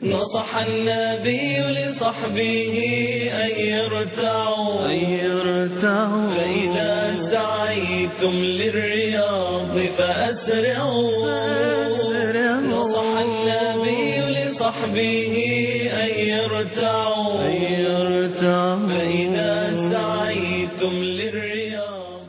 نصح النبي لصحبه أن يرتعوا أن يرتعوا فإذا سعيتم للرياض فأسرعوا فأسرعوا. نصح النبي لصحبه أن يرتعوا أن يرتعوا فإذا سعيتم للرياض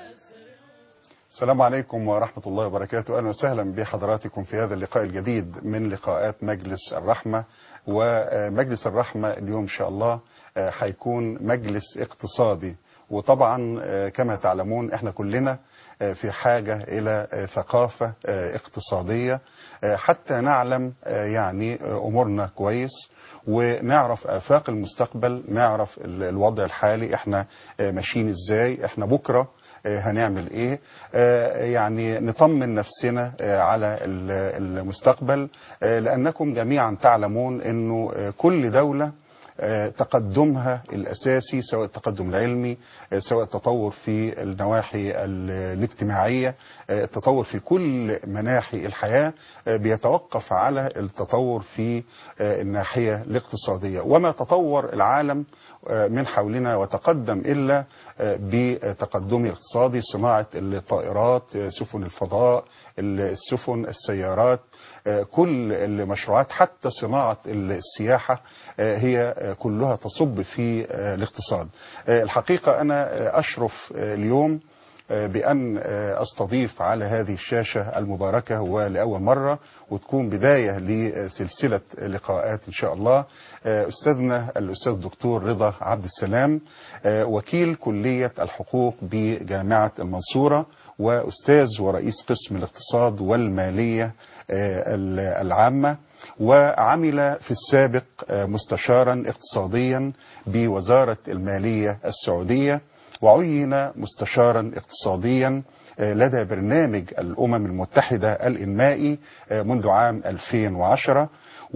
السلام عليكم ورحمة الله وبركاته أهلا وسهلا بحضراتكم في هذا اللقاء الجديد من لقاءات مجلس الرحمة ومجلس الرحمة اليوم إن شاء الله آه، هيكون مجلس اقتصادي وطبعا آه، كما تعلمون احنا كلنا آه، في حاجة إلى آه، ثقافة آه، اقتصادية آه، حتى نعلم آه، يعني آه، أمورنا كويس ونعرف آفاق المستقبل نعرف ال- الوضع الحالي احنا آه، ماشيين ازاي احنا بكرة آه، هنعمل ايه آه، يعني نطمن نفسنا آه، على ال- المستقبل آه، لانكم جميعا تعلمون انه آه، كل دولة آه، تقدمها الاساسي سواء التقدم العلمي آه، سواء التطور في النواحي ال- الاجتماعيه آه، التطور في كل مناحي الحياه آه، بيتوقف على التطور في آه، الناحيه الاقتصاديه وما تطور العالم آه، من حولنا وتقدم الا آه، بتقدمه الاقتصادي صناعه الطائرات آه، سفن الفضاء السفن السيارات آه، كل المشروعات حتى صناعة السياحة آه، هي آه، كلها تصب في آه، الاقتصاد آه، الحقيقة أنا آه، أشرف آه، اليوم آه، بأن آه، أستضيف على هذه الشاشة المباركة ولأول مرة وتكون بداية لسلسلة لقاءات إن شاء الله آه، أستاذنا الأستاذ الدكتور رضا عبد السلام آه، وكيل كلية الحقوق بجامعة المنصورة وأستاذ ورئيس قسم الاقتصاد والمالية آه، العامة وعمل في السابق آه، مستشارا اقتصاديا بوزارة المالية السعودية وعين مستشارا اقتصاديا آه، لدى برنامج الأمم المتحدة الإنمائي آه، منذ عام 2010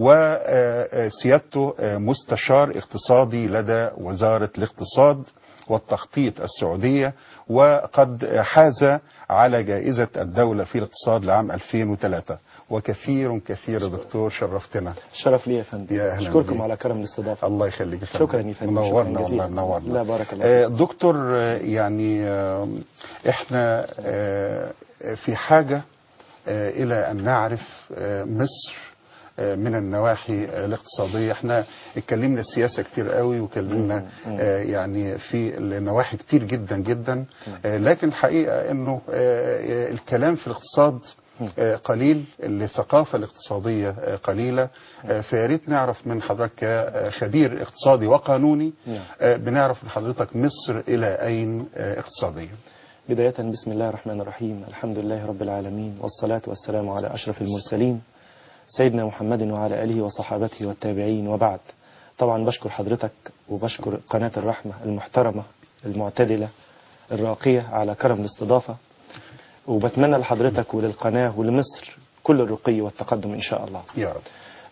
وسيادته آه، مستشار اقتصادي لدى وزارة الاقتصاد والتخطيط السعودية وقد حاز على جائزة الدولة في الاقتصاد لعام 2003 وكثير كثير دكتور شرفتنا شرف لي يا فندم يا أهلا اشكركم بيك. على كرم الاستضافه الله يخليك يا فندم. شكرا يا فندم منورنا شكراً جزيلاً. والله منورنا لا بارك الله آه، فيك. دكتور آه، يعني آه، احنا آه، في حاجة آه، إلى أن نعرف آه، مصر آه، من النواحي آه، الاقتصادية احنا اتكلمنا السياسة كتير قوي وكلمنا آه، يعني في النواحي كتير جدا جدا آه، لكن الحقيقة انه آه، الكلام في الاقتصاد آه، قليل الثقافة الاقتصادية آه، قليلة آه، فيا ريت نعرف من حضرتك كخبير اقتصادي وقانوني نعم. آه، بنعرف من حضرتك مصر إلى أين آه، اقتصاديا بداية بسم الله الرحمن الرحيم الحمد لله رب العالمين والصلاة والسلام على أشرف المرسلين سيدنا محمد وعلى آله وصحابته والتابعين وبعد طبعا بشكر حضرتك وبشكر قناة الرحمة المحترمة المعتدلة الراقية على كرم الاستضافة وبتمنى لحضرتك وللقناة ولمصر كل الرقي والتقدم إن شاء الله يا رب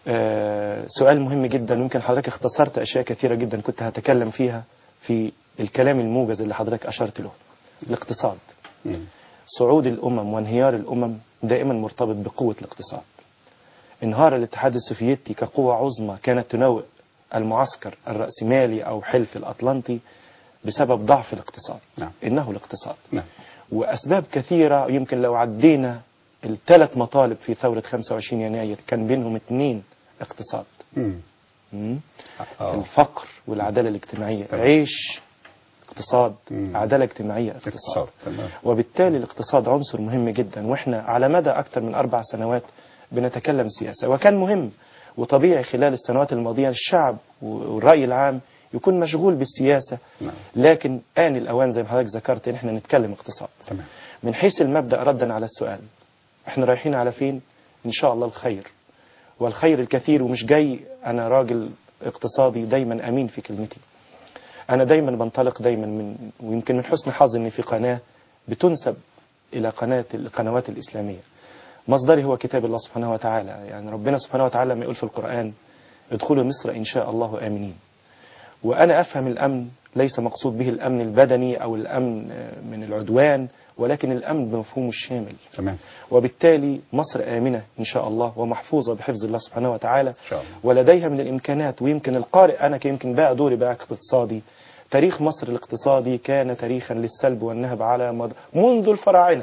آه، سؤال مهم جدا ويمكن حضرتك اختصرت أشياء كثيرة جدا كنت هتكلم فيها في الكلام الموجز اللي حضرتك أشرت له الاقتصاد مم. صعود الأمم وانهيار الأمم دائما مرتبط بقوة الاقتصاد انهار الاتحاد السوفيتي كقوة عظمى كانت تنوئ المعسكر الرأسمالي أو حلف الأطلنطي بسبب ضعف الاقتصاد نعم. إنه الاقتصاد نعم وأسباب كثيرة يمكن لو عدينا الثلاث مطالب في ثورة 25 يناير كان بينهم اثنين اقتصاد مم. مم. آه. الفقر والعدالة الاجتماعية تمام. عيش اقتصاد مم. عدالة اجتماعية اقتصاد اقتصاد تمام وبالتالي الاقتصاد عنصر مهم جدا واحنا على مدى اكثر من اربع سنوات بنتكلم سياسه وكان مهم وطبيعي خلال السنوات الماضيه الشعب والراي العام يكون مشغول بالسياسه نعم. لكن ان الاوان زي ما حضرتك ذكرت ان احنا نتكلم اقتصاد تمام من حيث المبدا ردا على السؤال احنا رايحين على فين ان شاء الله الخير والخير الكثير ومش جاي انا راجل اقتصادي دايما امين في كلمتي انا دايما بنطلق دايما من ويمكن من حسن حظي ان في قناه بتنسب الى قناه القنوات الاسلاميه مصدري هو كتاب الله سبحانه وتعالى يعني ربنا سبحانه وتعالى ما يقول في القران ادخلوا مصر ان شاء الله امنين وانا افهم الامن ليس مقصود به الأمن البدني أو الأمن آه، من العدوان ولكن الأمن بمفهومه الشامل تمام وبالتالي مصر آمنة إن شاء الله ومحفوظة بحفظ الله سبحانه وتعالى إن شاء الله. ولديها من الإمكانات ويمكن القارئ أنا يمكن بقى دوري بقى اقتصادي تاريخ مصر الاقتصادي كان تاريخا للسلب والنهب على مد... منذ الفراعنة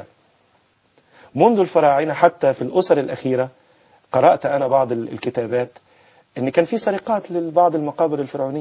منذ الفراعنة حتى في الأسر الأخيرة قرأت أنا بعض ال- الكتابات أن كان في سرقات لبعض المقابر الفرعونية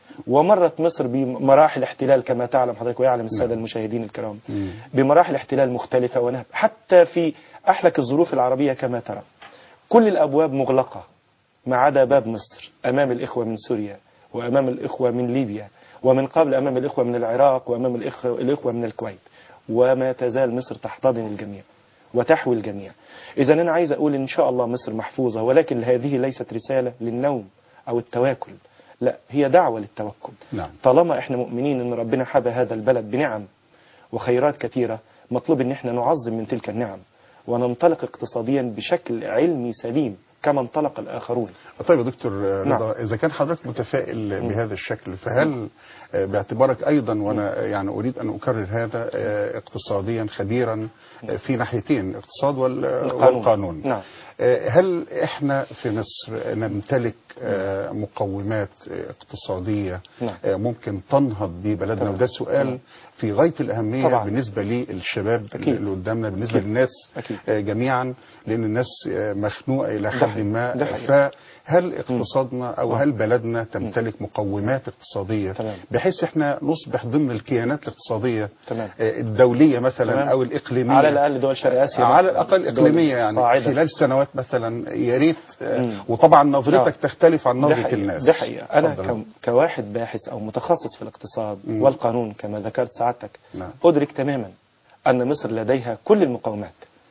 ومرت مصر بمراحل احتلال كما تعلم حضرتك ويعلم السادة المشاهدين الكرام مم. بمراحل احتلال مختلفة ونهب حتى في أحلك الظروف العربية كما ترى كل الأبواب مغلقة ما عدا باب مصر أمام الإخوة من سوريا وأمام الإخوة من ليبيا ومن قبل أمام الإخوة من العراق وأمام الإخوة, الإخوة من الكويت وما تزال مصر تحتضن الجميع وتحوي الجميع إذا أنا عايز أقول إن شاء الله مصر محفوظة ولكن هذه ليست رسالة للنوم أو التواكل لا هي دعوة للتوكل نعم. طالما احنا مؤمنين ان ربنا حبى هذا البلد بنعم وخيرات كثيرة مطلوب ان احنا نعظم من تلك النعم وننطلق اقتصاديا بشكل علمي سليم كما انطلق الآخرون طيب يا دكتور رضا نعم. اذا كان حضرتك متفائل بهذا الشكل فهل آه، باعتبارك ايضا وانا يعني اريد ان اكرر هذا آه، اقتصاديا خبيرا آه، في ناحيتين الاقتصاد وال- القانون. والقانون نعم. آه، هل احنا في مصر نمتلك آه، مقومات آه، اقتصاديه نعم. آه، ممكن تنهض ببلدنا تمام. وده سؤال تمام. في غايه الاهميه طبعا. بالنسبه للشباب أكيد. اللي قدامنا بالنسبه أكيد. للناس أكيد. آه، جميعا لان الناس آه، مخنوقه الى ده حد حقيقي. ما ده حقيقي. فهل اقتصادنا او آه. هل بلدنا تمتلك مقومات اقتصاديه تمام. بحيث احنا نصبح ضمن الكيانات الاقتصاديه تمام. آه، الدوليه مثلا تمام. او الاقليميه على الأقل دول شرق آسيا على مثلاً. الاقل دول اقليميه يعني صاعدة. خلال سنوات مثلا يا ريت آه، مم. وطبعا نظرتك آه. تختلف عن ده نظره حقيقة. الناس ده حقيقة أنا اتفضل. ك- كواحد باحث أو متخصص في الاقتصاد مم. والقانون كما ذكرت سعادتك نعم. أدرك تماما أن مصر لديها كل المقومات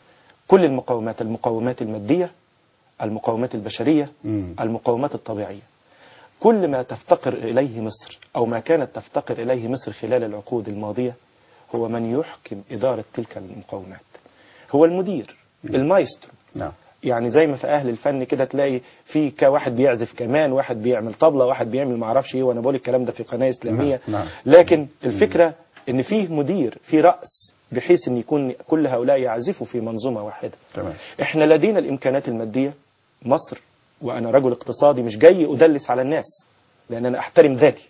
كل المقومات المقومات المادية المقومات البشرية مم. المقومات الطبيعية كل ما تفتقر إليه مصر أو ما كانت تفتقر إليه مصر خلال العقود الماضية هو من يحكم إدارة تلك المقومات هو المدير المايسترو نعم يعني زي ما في اهل الفن كده تلاقي في كواحد بيعزف كمان واحد بيعمل طبلة واحد بيعمل معرفش ايه وانا بقول الكلام ده في قناة اسلامية نعم، نعم. لكن الفكرة ان فيه مدير في رأس بحيث ان يكون كل هؤلاء يعزفوا في منظومة واحدة تمام احنا لدينا الامكانات المادية مصر وانا رجل اقتصادي مش جاي ادلس على الناس لان انا احترم ذاتي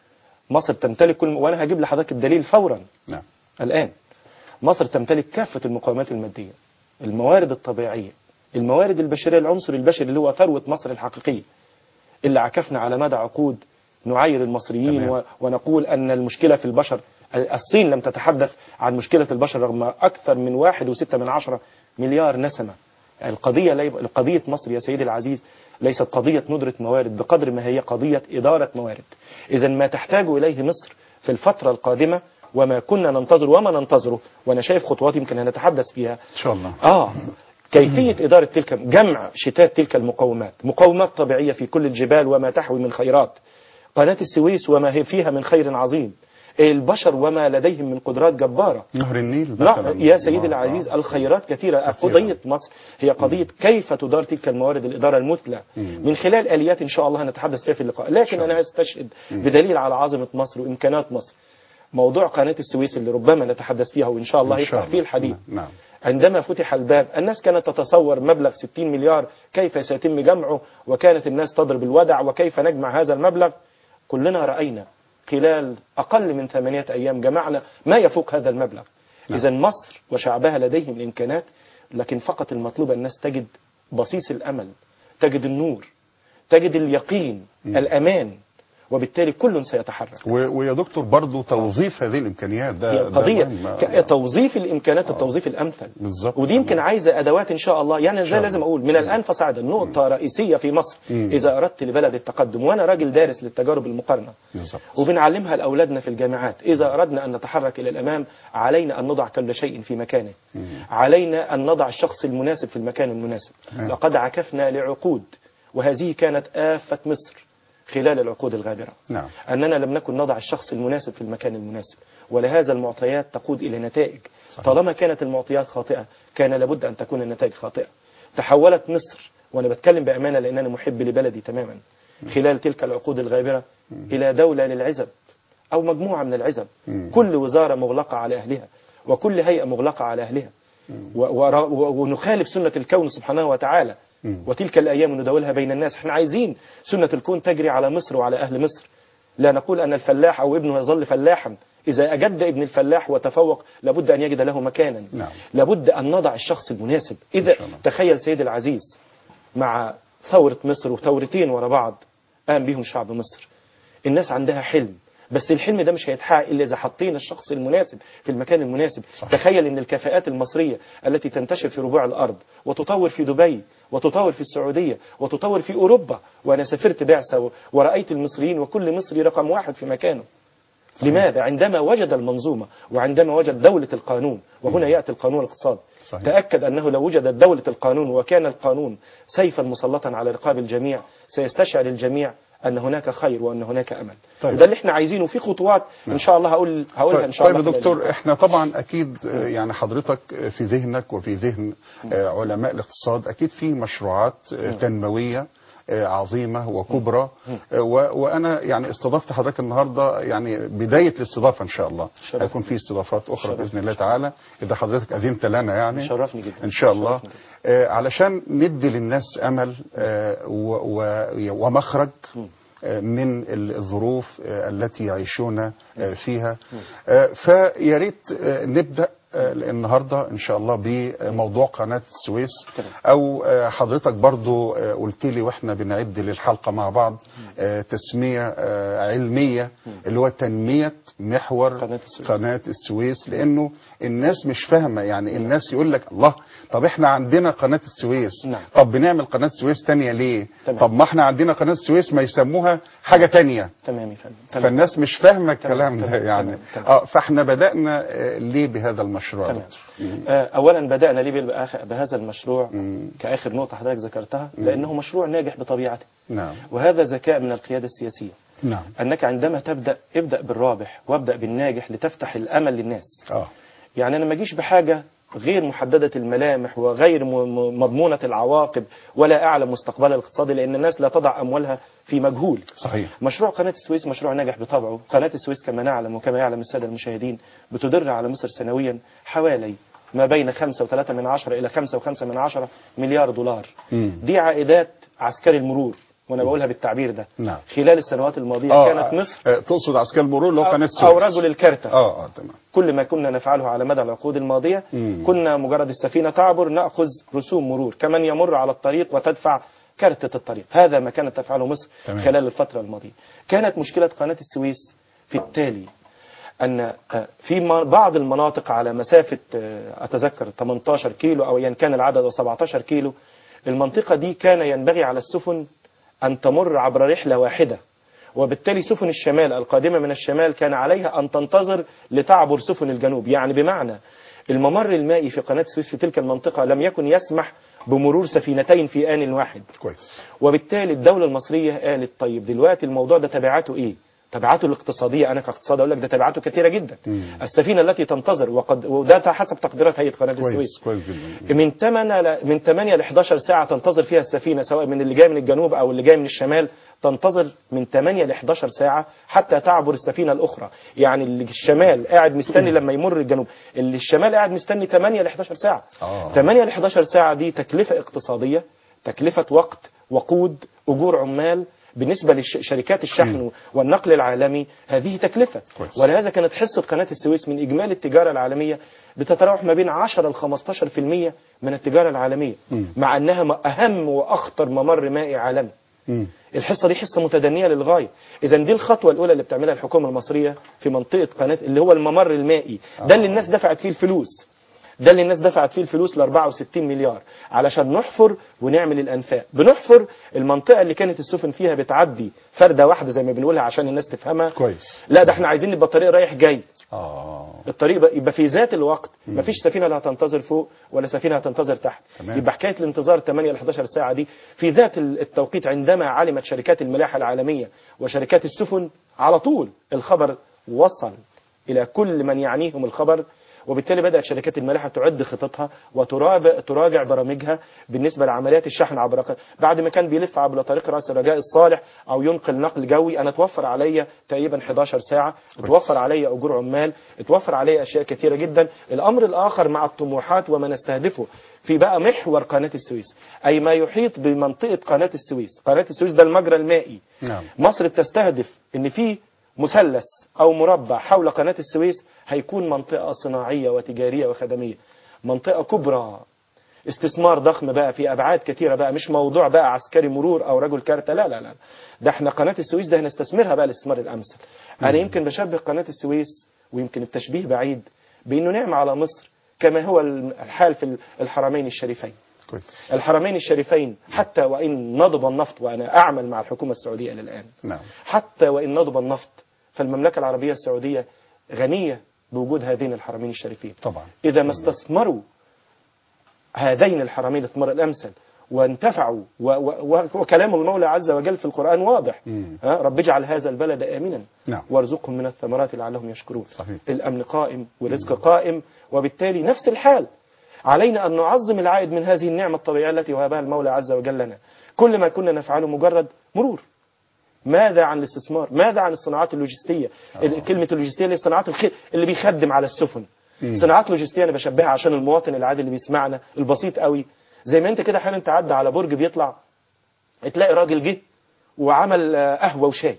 مصر تمتلك كل وانا هجيب لحضرتك الدليل فورا نعم الآن مصر تمتلك كافة المقومات المادية الموارد الطبيعية الموارد البشرية العنصر البشري اللي هو ثروة مصر الحقيقية اللي عكفنا على مدى عقود نعاير المصريين تمام. و... ونقول أن المشكلة في البشر الصين لم تتحدث عن مشكلة البشر رغم أكثر من واحد وستة من عشرة مليار نسمة يعني القضية لي... قضية مصر يا سيدي العزيز ليست قضية ندرة موارد بقدر ما هي قضية إدارة موارد إذا ما تحتاج إليه مصر في الفترة القادمة وما كنا ننتظر وما ننتظره وأنا شايف خطوات يمكن أن نتحدث فيها ان شاء الله آه كيفية إدارة تلك جمع شتات تلك المقومات مقومات طبيعية في كل الجبال وما تحوي من خيرات قناة السويس وما هي فيها من خير عظيم البشر وما لديهم من قدرات جبارة نهر النيل لا مثلا يا سيدي آه، العزيز آه. الخيرات كثيرة قضية مصر هي قضية كيف تدار تلك الموارد الإدارة المثلى مم. من خلال آليات إن شاء الله هنتحدث فيها في اللقاء لكن أنا أستشهد بدليل على عظمة مصر وإمكانات مصر موضوع قناة السويس اللي ربما نتحدث فيها وإن شاء الله إن شاء يفتح فيه الحديث نعم عندما فتح الباب الناس كانت تتصور مبلغ 60 مليار كيف سيتم جمعه وكانت الناس تضرب الودع وكيف نجمع هذا المبلغ كلنا رأينا خلال أقل من ثمانية أيام جمعنا ما يفوق هذا المبلغ نعم. إذا مصر وشعبها لديهم الإمكانات لكن فقط المطلوب الناس تجد بصيص الأمل تجد النور تجد اليقين الأمان وبالتالي كل سيتحرك و- ويا دكتور برضو توظيف هذه الامكانيات ده هي ده القضية مهم. ك- توظيف الإمكانات التوظيف الأمثل بالظبط. ودي يمكن عايزة أدوات إن شاء الله يعني شاء زي الله. لازم أقول من الآن فصاعدا نقطة رئيسية في مصر مم. إذا أردت لبلد التقدم وأنا راجل دارس للتجارب المقارنة بالظبط وبنعلمها لأولادنا في الجامعات إذا أردنا أن نتحرك إلى الأمام علينا أن نضع كل شيء في مكانه علينا أن نضع الشخص المناسب في المكان المناسب تمام. لقد عكفنا لعقود وهذه كانت آفة مصر خلال العقود الغابرة نعم أننا لم نكن نضع الشخص المناسب في المكان المناسب ولهذا المعطيات تقود إلى نتائج صحيح. طالما كانت المعطيات خاطئة كان لابد أن تكون النتائج خاطئة تحولت مصر وأنا بتكلم بأمانة لأن أنا محب لبلدي تماما خلال تلك العقود الغابرة إلى دولة للعزب أو مجموعة من العزب مم. كل وزارة مغلقة على أهلها وكل هيئة مغلقة على أهلها و- ورا- و- ونخالف سنة الكون سبحانه وتعالى مم. وتلك الأيام نداولها بين الناس احنا عايزين سنة الكون تجري على مصر وعلى أهل مصر لا نقول أن الفلاح أو ابنه يظل فلاحا إذا أجد ابن الفلاح وتفوق لابد أن يجد له مكانا نعم. لابد أن نضع الشخص المناسب إذا شاء الله. تخيل سيد العزيز مع ثورة مصر وثورتين ورا بعض قام بهم شعب مصر الناس عندها حلم بس الحلم ده مش هيتحقق الا اذا حطينا الشخص المناسب في المكان المناسب صحيح. تخيل ان الكفاءات المصريه التي تنتشر في ربوع الارض وتطور في دبي وتطور في السعوديه وتطور في اوروبا وانا سافرت بعثه و- ورايت المصريين وكل مصري رقم واحد في مكانه لماذا عندما وجد المنظومة وعندما وجد دولة القانون وهنا يأتي القانون الاقتصادي صحيح. تأكد أنه لو وجدت دولة القانون وكان القانون سيفا مسلطا على رقاب الجميع سيستشعر الجميع أن هناك خير وأن هناك أمل طيب. وده اللي احنا عايزينه في خطوات إن شاء الله هقول هقولها إن شاء طيب الله يا خلال دكتور اليوم. احنا طبعا اكيد آه، يعني حضرتك آه، في ذهنك وفي ذهن آه، علماء الاقتصاد اكيد في مشروعات آه، تنمويه آه، عظيمه وكبرى آه، و- وانا يعني استضفت حضرتك النهارده يعني بدايه الاستضافه ان شاء الله شرف. هيكون في استضافات اخرى شرف. باذن الله تعالى اذا حضرتك اذنت لنا يعني شرفني جدا ان شاء الله شرفني جدا. آه، علشان ندي للناس امل آه، و- و- ومخرج آه، من ال- الظروف آه، التي يعيشون آه، فيها آه، فيا ريت آه، نبدا آه، النهارده ان شاء الله بموضوع قناه السويس تمام. او آه، حضرتك برضو آه، قلت لي واحنا بنعد للحلقه مع بعض آه، تسميه آه، علميه اللي هو تنميه محور قناة السويس. قناه السويس لانه الناس مش فاهمه يعني الناس يقول لك الله طب احنا عندنا قناه السويس نعم. طب بنعمل قناه السويس تانية ليه تمام. طب ما احنا عندنا قناه السويس ما يسموها حاجه تانية تمام يا فندم تمام. فالناس مش فاهمه الكلام ده تمام، يعني تمام، تمام. اه فاحنا بدانا آه، ليه بهذا المشروع تمام آه، أولا بدأنا ليه بالآخ- بهذا المشروع مم. كآخر نقطة حضرتك ذكرتها لأنه مشروع ناجح بطبيعته نعم وهذا ذكاء من القيادة السياسية نعم أنك عندما تبدأ ابدأ بالرابح وابدأ بالناجح لتفتح الأمل للناس اه يعني أنا ما أجيش بحاجة غير محددة الملامح وغير م- م- مضمونة العواقب ولا أعلم مستقبلها الاقتصادي لأن الناس لا تضع أموالها في مجهول صحيح مشروع قناة السويس مشروع ناجح بطبعه قناة السويس كما نعلم وكما يعلم السادة المشاهدين بتدر على مصر سنويا حوالي ما بين 5 و3 من عشرة إلى 5 و5 من عشرة مليار دولار مم. دي عائدات عسكري المرور وأنا بقولها بالتعبير ده نعم. خلال السنوات الماضية اه كانت مصر آه، تقصد عسكري المرور اللي هو قناه السويس أو رجل الكارتة اه اه تمام كل ما كنا نفعله على مدى العقود الماضية مم. كنا مجرد السفينة تعبر نأخذ رسوم مرور كمن يمر على الطريق وتدفع كارتة الطريق هذا ما كانت تفعله مصر تمام. خلال الفترة الماضية كانت مشكلة قناة السويس في التالي أن آه، في م- بعض المناطق على مسافة آه، أتذكر 18 كيلو أو أيا كان العدد أو 17 كيلو المنطقة دي كان ينبغي على السفن أن تمر عبر رحلة واحدة وبالتالي سفن الشمال القادمة من الشمال كان عليها أن تنتظر لتعبر سفن الجنوب يعني بمعنى الممر المائي في قناة السويس في تلك المنطقة لم يكن يسمح بمرور سفينتين في آن واحد كويس وبالتالي الدولة المصرية قالت طيب دلوقتي الموضوع ده تبعاته ايه تبعاته الاقتصادية أنا كاقتصاد أقول لك ده تبعاته كثيرة جدا مم. السفينة التي تنتظر وقد وده حسب تقديرات هيئة قناة السويس كويس كويس جدا من 8 ل... من 8 ل 11 ساعة تنتظر فيها السفينة سواء من اللي جاي من الجنوب أو اللي جاي من الشمال تنتظر من 8 ل 11 ساعة حتى تعبر السفينة الأخرى يعني اللي الشمال قاعد مستني لما يمر الجنوب اللي الشمال قاعد مستني 8 ل 11 ساعة آه. 8 ل 11 ساعة دي تكلفة اقتصادية تكلفة وقت وقود أجور عمال بالنسبة لشركات الشحن والنقل العالمي هذه تكلفة كويس. ولهذا كانت حصة قناة السويس من إجمالي التجارة العالمية بتتراوح ما بين 10 ل 15% من التجارة العالمية مم. مع أنها م- أهم وأخطر ممر مائي عالمي مم. الحصة دي حصة متدنية للغاية إذا دي الخطوة الأولى اللي بتعملها الحكومة المصرية في منطقة قناة اللي هو الممر المائي ده اللي الناس دفعت فيه الفلوس ده اللي الناس دفعت فيه الفلوس ل 64 مليار علشان نحفر ونعمل الأنفاق بنحفر المنطقة اللي كانت السفن فيها بتعدي فردة واحدة زي ما بنقولها عشان الناس تفهمها كويس لا ده احنا عايزين يبقى الطريق رايح جاي اه الطريق بقى- يبقى في ذات الوقت مفيش سفينه لا هتنتظر فوق ولا سفينه هتنتظر تحت تمام. يبقى حكايه الانتظار 8 ل 11 ساعه دي في ذات ال- التوقيت عندما علمت شركات الملاحه العالميه وشركات السفن على طول الخبر وصل الى كل من يعنيهم الخبر وبالتالي بدات شركات الملاحه تعد خططها وتراجع تراجع برامجها بالنسبه لعمليات الشحن عبر ق- بعد ما كان بيلف عبر طريق راس الرجاء الصالح او ينقل نقل جوي انا توفر عليا تقريبا 11 ساعه توفر عليا اجور عمال توفر عليا اشياء كثيره جدا الامر الاخر مع الطموحات وما نستهدفه في بقى محور قناه السويس اي ما يحيط بمنطقه قناه السويس قناه السويس ده المجرى المائي نعم مصر بتستهدف ان في مثلث او مربع حول قناة السويس هيكون منطقة صناعية وتجارية وخدمية منطقة كبرى استثمار ضخم بقى في ابعاد كثيره بقى مش موضوع بقى عسكري مرور او رجل كارته لا لا لا ده احنا قناه السويس ده هنستثمرها بقى الاستثمار الامثل انا يمكن بشبه قناه السويس ويمكن التشبيه بعيد بانه نعمه على مصر كما هو الحال في الحرمين الشريفين كويس الحرمين الشريفين حتى وإن نضب النفط وأنا أعمل مع الحكومة السعودية إلى الآن نعم حتى وإن نضب النفط فالمملكة العربية السعودية غنية بوجود هذين الحرمين الشريفين طبعا إذا ما استثمروا هذين الحرمين الاثمار الأمثل وانتفعوا و و وكلام المولى عز وجل في القرآن واضح مم. ها رب اجعل هذا البلد آمنا نعم وارزقهم من الثمرات لعلهم يشكرون صحيح الأمن قائم والرزق قائم وبالتالي نفس الحال علينا أن نعظم العائد من هذه النعمة الطبيعية التي وهبها المولى عز وجل لنا كل ما كنا نفعله مجرد مرور ماذا عن الاستثمار ماذا عن الصناعات اللوجستية ال- كلمة اللوجستية اللي هي صناعات الخير اللي بيخدم على السفن مم. صناعات لوجستية أنا بشبهها عشان المواطن العادي اللي بيسمعنا البسيط قوي زي ما أنت كده احيانا تعدى على برج بيطلع تلاقي راجل جه وعمل آه، قهوة وشاي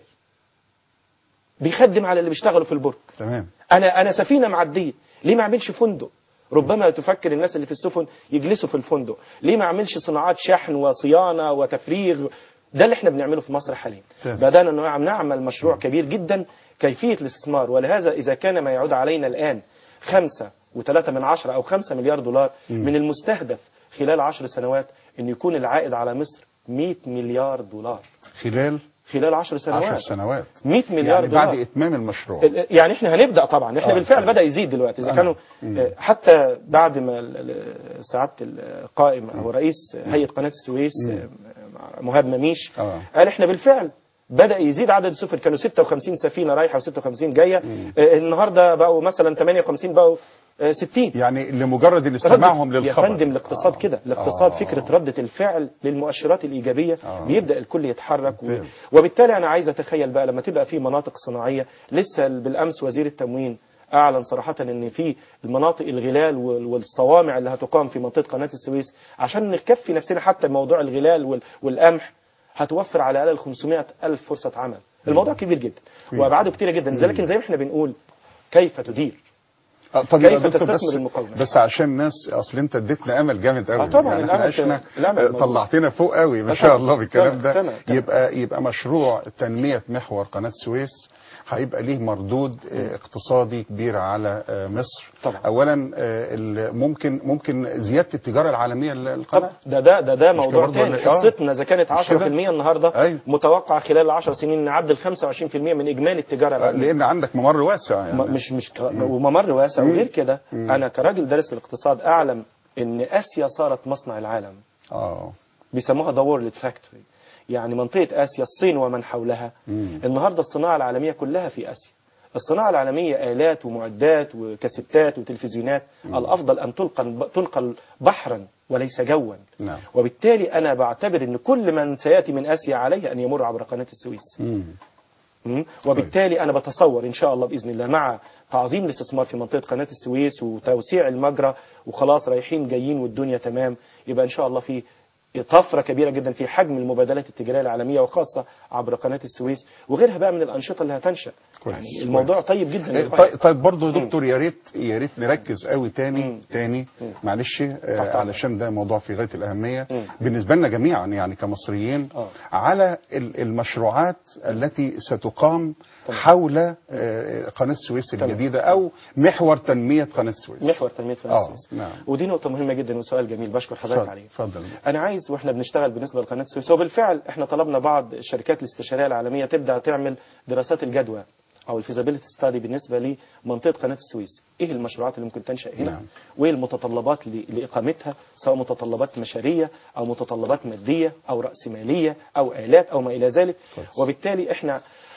بيخدم على اللي بيشتغلوا في البرج تمام انا انا سفينه معديه ليه ما اعملش فندق ربما تفكر الناس اللي في السفن يجلسوا في الفندق ليه ما اعملش صناعات شحن وصيانه وتفريغ ده اللي احنا بنعمله في مصر حاليا ممتاز. بدانا نعم- نعمل مشروع كبير جدا كيفيه الاستثمار ولهذا اذا كان ما يعود علينا الان خمسة وثلاثة من عشرة أو خمسة مليار دولار من المستهدف خلال عشر سنوات أن يكون العائد على مصر 100 مليار دولار خلال خلال عشر سنوات عشر سنوات 100 مليار يعني دولار بعد إتمام المشروع ال- يعني احنا هنبدا طبعا احنا آه، بالفعل طبعا. بدا يزيد دلوقتي اذا آه. كانوا مم. آه، حتى بعد ما ال- ال- سعاده القائم او رئيس هيئه قناه السويس آه، مهاب مميش آه. قال احنا بالفعل بدا يزيد عدد السفن كانوا 56 سفينه رايحه و56 جايه آه، النهارده بقوا مثلا 58 بقوا آه، 60 يعني لمجرد الاستماعهم يا للخبر فندم الاقتصاد آه. كده الاقتصاد آه. فكرة ردة الفعل للمؤشرات الإيجابية آه. بيبدأ الكل يتحرك و... ممتاز. وبالتالي أنا عايز أتخيل بقى لما تبقى في مناطق صناعية لسه بالأمس وزير التموين أعلن صراحة أن في المناطق الغلال وال- والصوامع اللي هتقام في منطقة قناة السويس عشان نكفي نفسنا حتى موضوع الغلال وال... والقمح هتوفر على الأقل 500 ألف فرصة عمل الموضوع كبير جدا كبير. وأبعاده كتيرة جدا لكن زي ما احنا بنقول كيف تدير آه، طب كيف يا دكتور تستثمر بس المقاومة؟ بس عشان الناس اصل انت اديتنا امل جامد قوي آه طبعاً، يعني احنا الأمل عشنا في- الأمل آه، موجود. طلعتنا فوق قوي ما آه شاء طبعاً، الله بالكلام طبعاً، ده طبعاً، طبعاً. يبقى يبقى مشروع تنميه محور قناه السويس هيبقى ليه مردود آه، اقتصادي كبير على آه، مصر طبعاً. اولا آه، ال- ممكن ممكن زياده التجاره العالميه للقناه طبعا ده ده ده ده مش موضوع برضه تاني ولا- آه. حصتنا اذا كانت 10% كده؟ النهارده أيوة. متوقع خلال العشر سنين نعدل 25% من اجمالي التجاره آه، العالمية. لان عندك ممر واسع يعني م- مش مش ك... وممر واسع وغير كده انا كراجل دارس في الاقتصاد اعلم ان اسيا صارت مصنع العالم اه بيسموها ذا وورلد فاكتوري يعني منطقه اسيا الصين ومن حولها مم. النهارده الصناعه العالميه كلها في اسيا الصناعة العالمية آلات ومعدات وكاسيتات وتلفزيونات الأفضل أن تنقل تنقل بحرا وليس جوا نعم وبالتالي أنا بعتبر أن كل من سيأتي من آسيا عليه أن يمر عبر قناة السويس مم. مم. وبالتالي أنا بتصور إن شاء الله بإذن الله مع تعظيم الاستثمار في منطقة قناة السويس وتوسيع المجرى وخلاص رايحين جايين والدنيا تمام يبقى إن شاء الله في طفرة كبيرة جدا في حجم المبادلات التجارية العالمية وخاصة عبر قناة السويس وغيرها بقى من الأنشطة اللي هتنشأ كويس، يعني الموضوع كويس. طيب جدا إيه، للغاية. طيب, طيب برضه يا دكتور يا ريت يا ريت نركز قوي تاني مم. تاني مم. معلش تحت آه أمرك. علشان ده موضوع في غايه الاهميه مم. بالنسبه لنا جميعا يعني كمصريين آه. على ال- المشروعات التي ستقام تمام. حول آه، قناه السويس تمام. الجديده او محور تنميه قناه السويس محور تنمية قناة آه، السويس نعم. ودي نقطة مهمة جدا وسؤال جميل بشكر حضرتك اتفضل عليه اتفضل انا عايز واحنا بنشتغل بالنسبه لقناه السويس وبالفعل احنا طلبنا بعض الشركات الاستشاريه العالميه تبدا تعمل دراسات الجدوى او الفيزابيلتي ستادي بالنسبه لمنطقه قناه السويس ايه المشروعات اللي ممكن تنشا هنا نعم. وايه المتطلبات ل- لاقامتها سواء متطلبات مشاريه او متطلبات ماديه او راسماليه او الات او ما الى ذلك كويس. وبالتالي احنا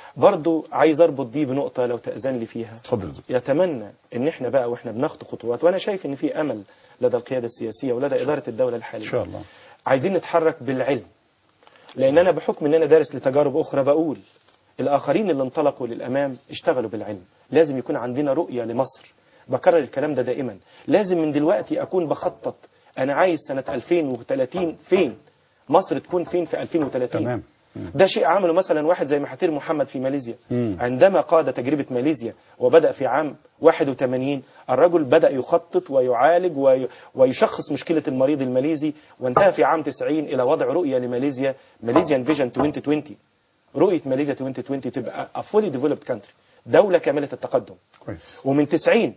برضو عايز اربط دي بنقطة لو تأذن لي فيها اتفضل يا دكتور. يتمنى ان احنا بقى واحنا بناخد خطوات وانا شايف ان في امل لدى القيادة السياسية ولدى إدارة الدولة ان الحالية شاء الله عايزين نتحرك بالعلم لان انا بحكم ان انا دارس لتجارب اخرى بقول الاخرين اللي انطلقوا للامام اشتغلوا بالعلم لازم يكون عندنا رؤية لمصر بكرر الكلام ده دائما لازم من دلوقتي اكون بخطط انا عايز سنة 2030 فين مصر تكون فين في 2030 تمام مم. ده شيء عمله مثلا واحد زي محاتير محمد في ماليزيا مم. عندما قاد تجربة ماليزيا وبدأ في عام 81 الرجل بدأ يخطط ويعالج وي- ويشخص مشكلة المريض الماليزي وانتهى في عام 90 إلى وضع رؤية لماليزيا ماليزيان فيجن 2020 رؤية ماليزيا 2020 تبقى a fully developed country دولة كاملة التقدم كويس ومن 90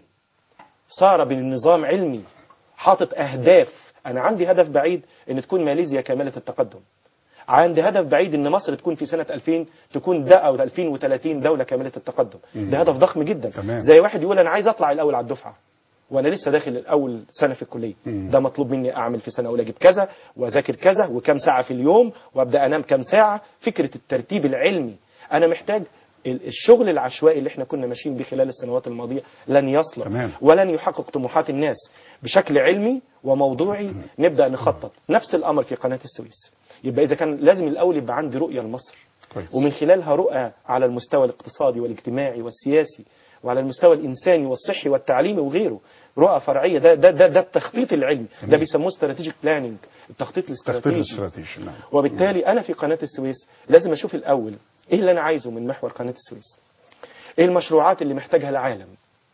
صار بالنظام علمي حاطط أهداف أنا عندي هدف بعيد أن تكون ماليزيا كاملة التقدم عندي هدف بعيد أن مصر تكون في سنة 2000 تكون ده أو 2030 دولة كاملة التقدم ده هدف ضخم جدا تمام. زي واحد يقول أنا عايز أطلع الأول على الدفعة وانا لسه داخل الاول سنه في الكليه مم. ده مطلوب مني اعمل في سنه اولى اجيب كذا واذاكر كذا وكم ساعه في اليوم وابدا انام كم ساعه فكره الترتيب العلمي انا محتاج ال- الشغل العشوائي اللي احنا كنا ماشيين بيه خلال السنوات الماضيه لن يصلح تمام. ولن يحقق طموحات الناس بشكل علمي وموضوعي نبدا نخطط نفس الامر في قناه السويس يبقى اذا كان لازم الاول يبقى عندي رؤيه لمصر كويس ومن خلالها رؤى على المستوى الاقتصادي والاجتماعي والسياسي وعلى المستوى الإنساني والصحي والتعليمي وغيره رؤى فرعية ده ده ده, ده التخطيط العلمي ده بيسموه استراتيجيك بلاننج التخطيط تخطيط الاستراتيجي الاستراتيجي نعم وبالتالي أنا في قناة السويس لازم أشوف الأول إيه اللي أنا عايزه من محور قناة السويس إيه المشروعات اللي محتاجها العالم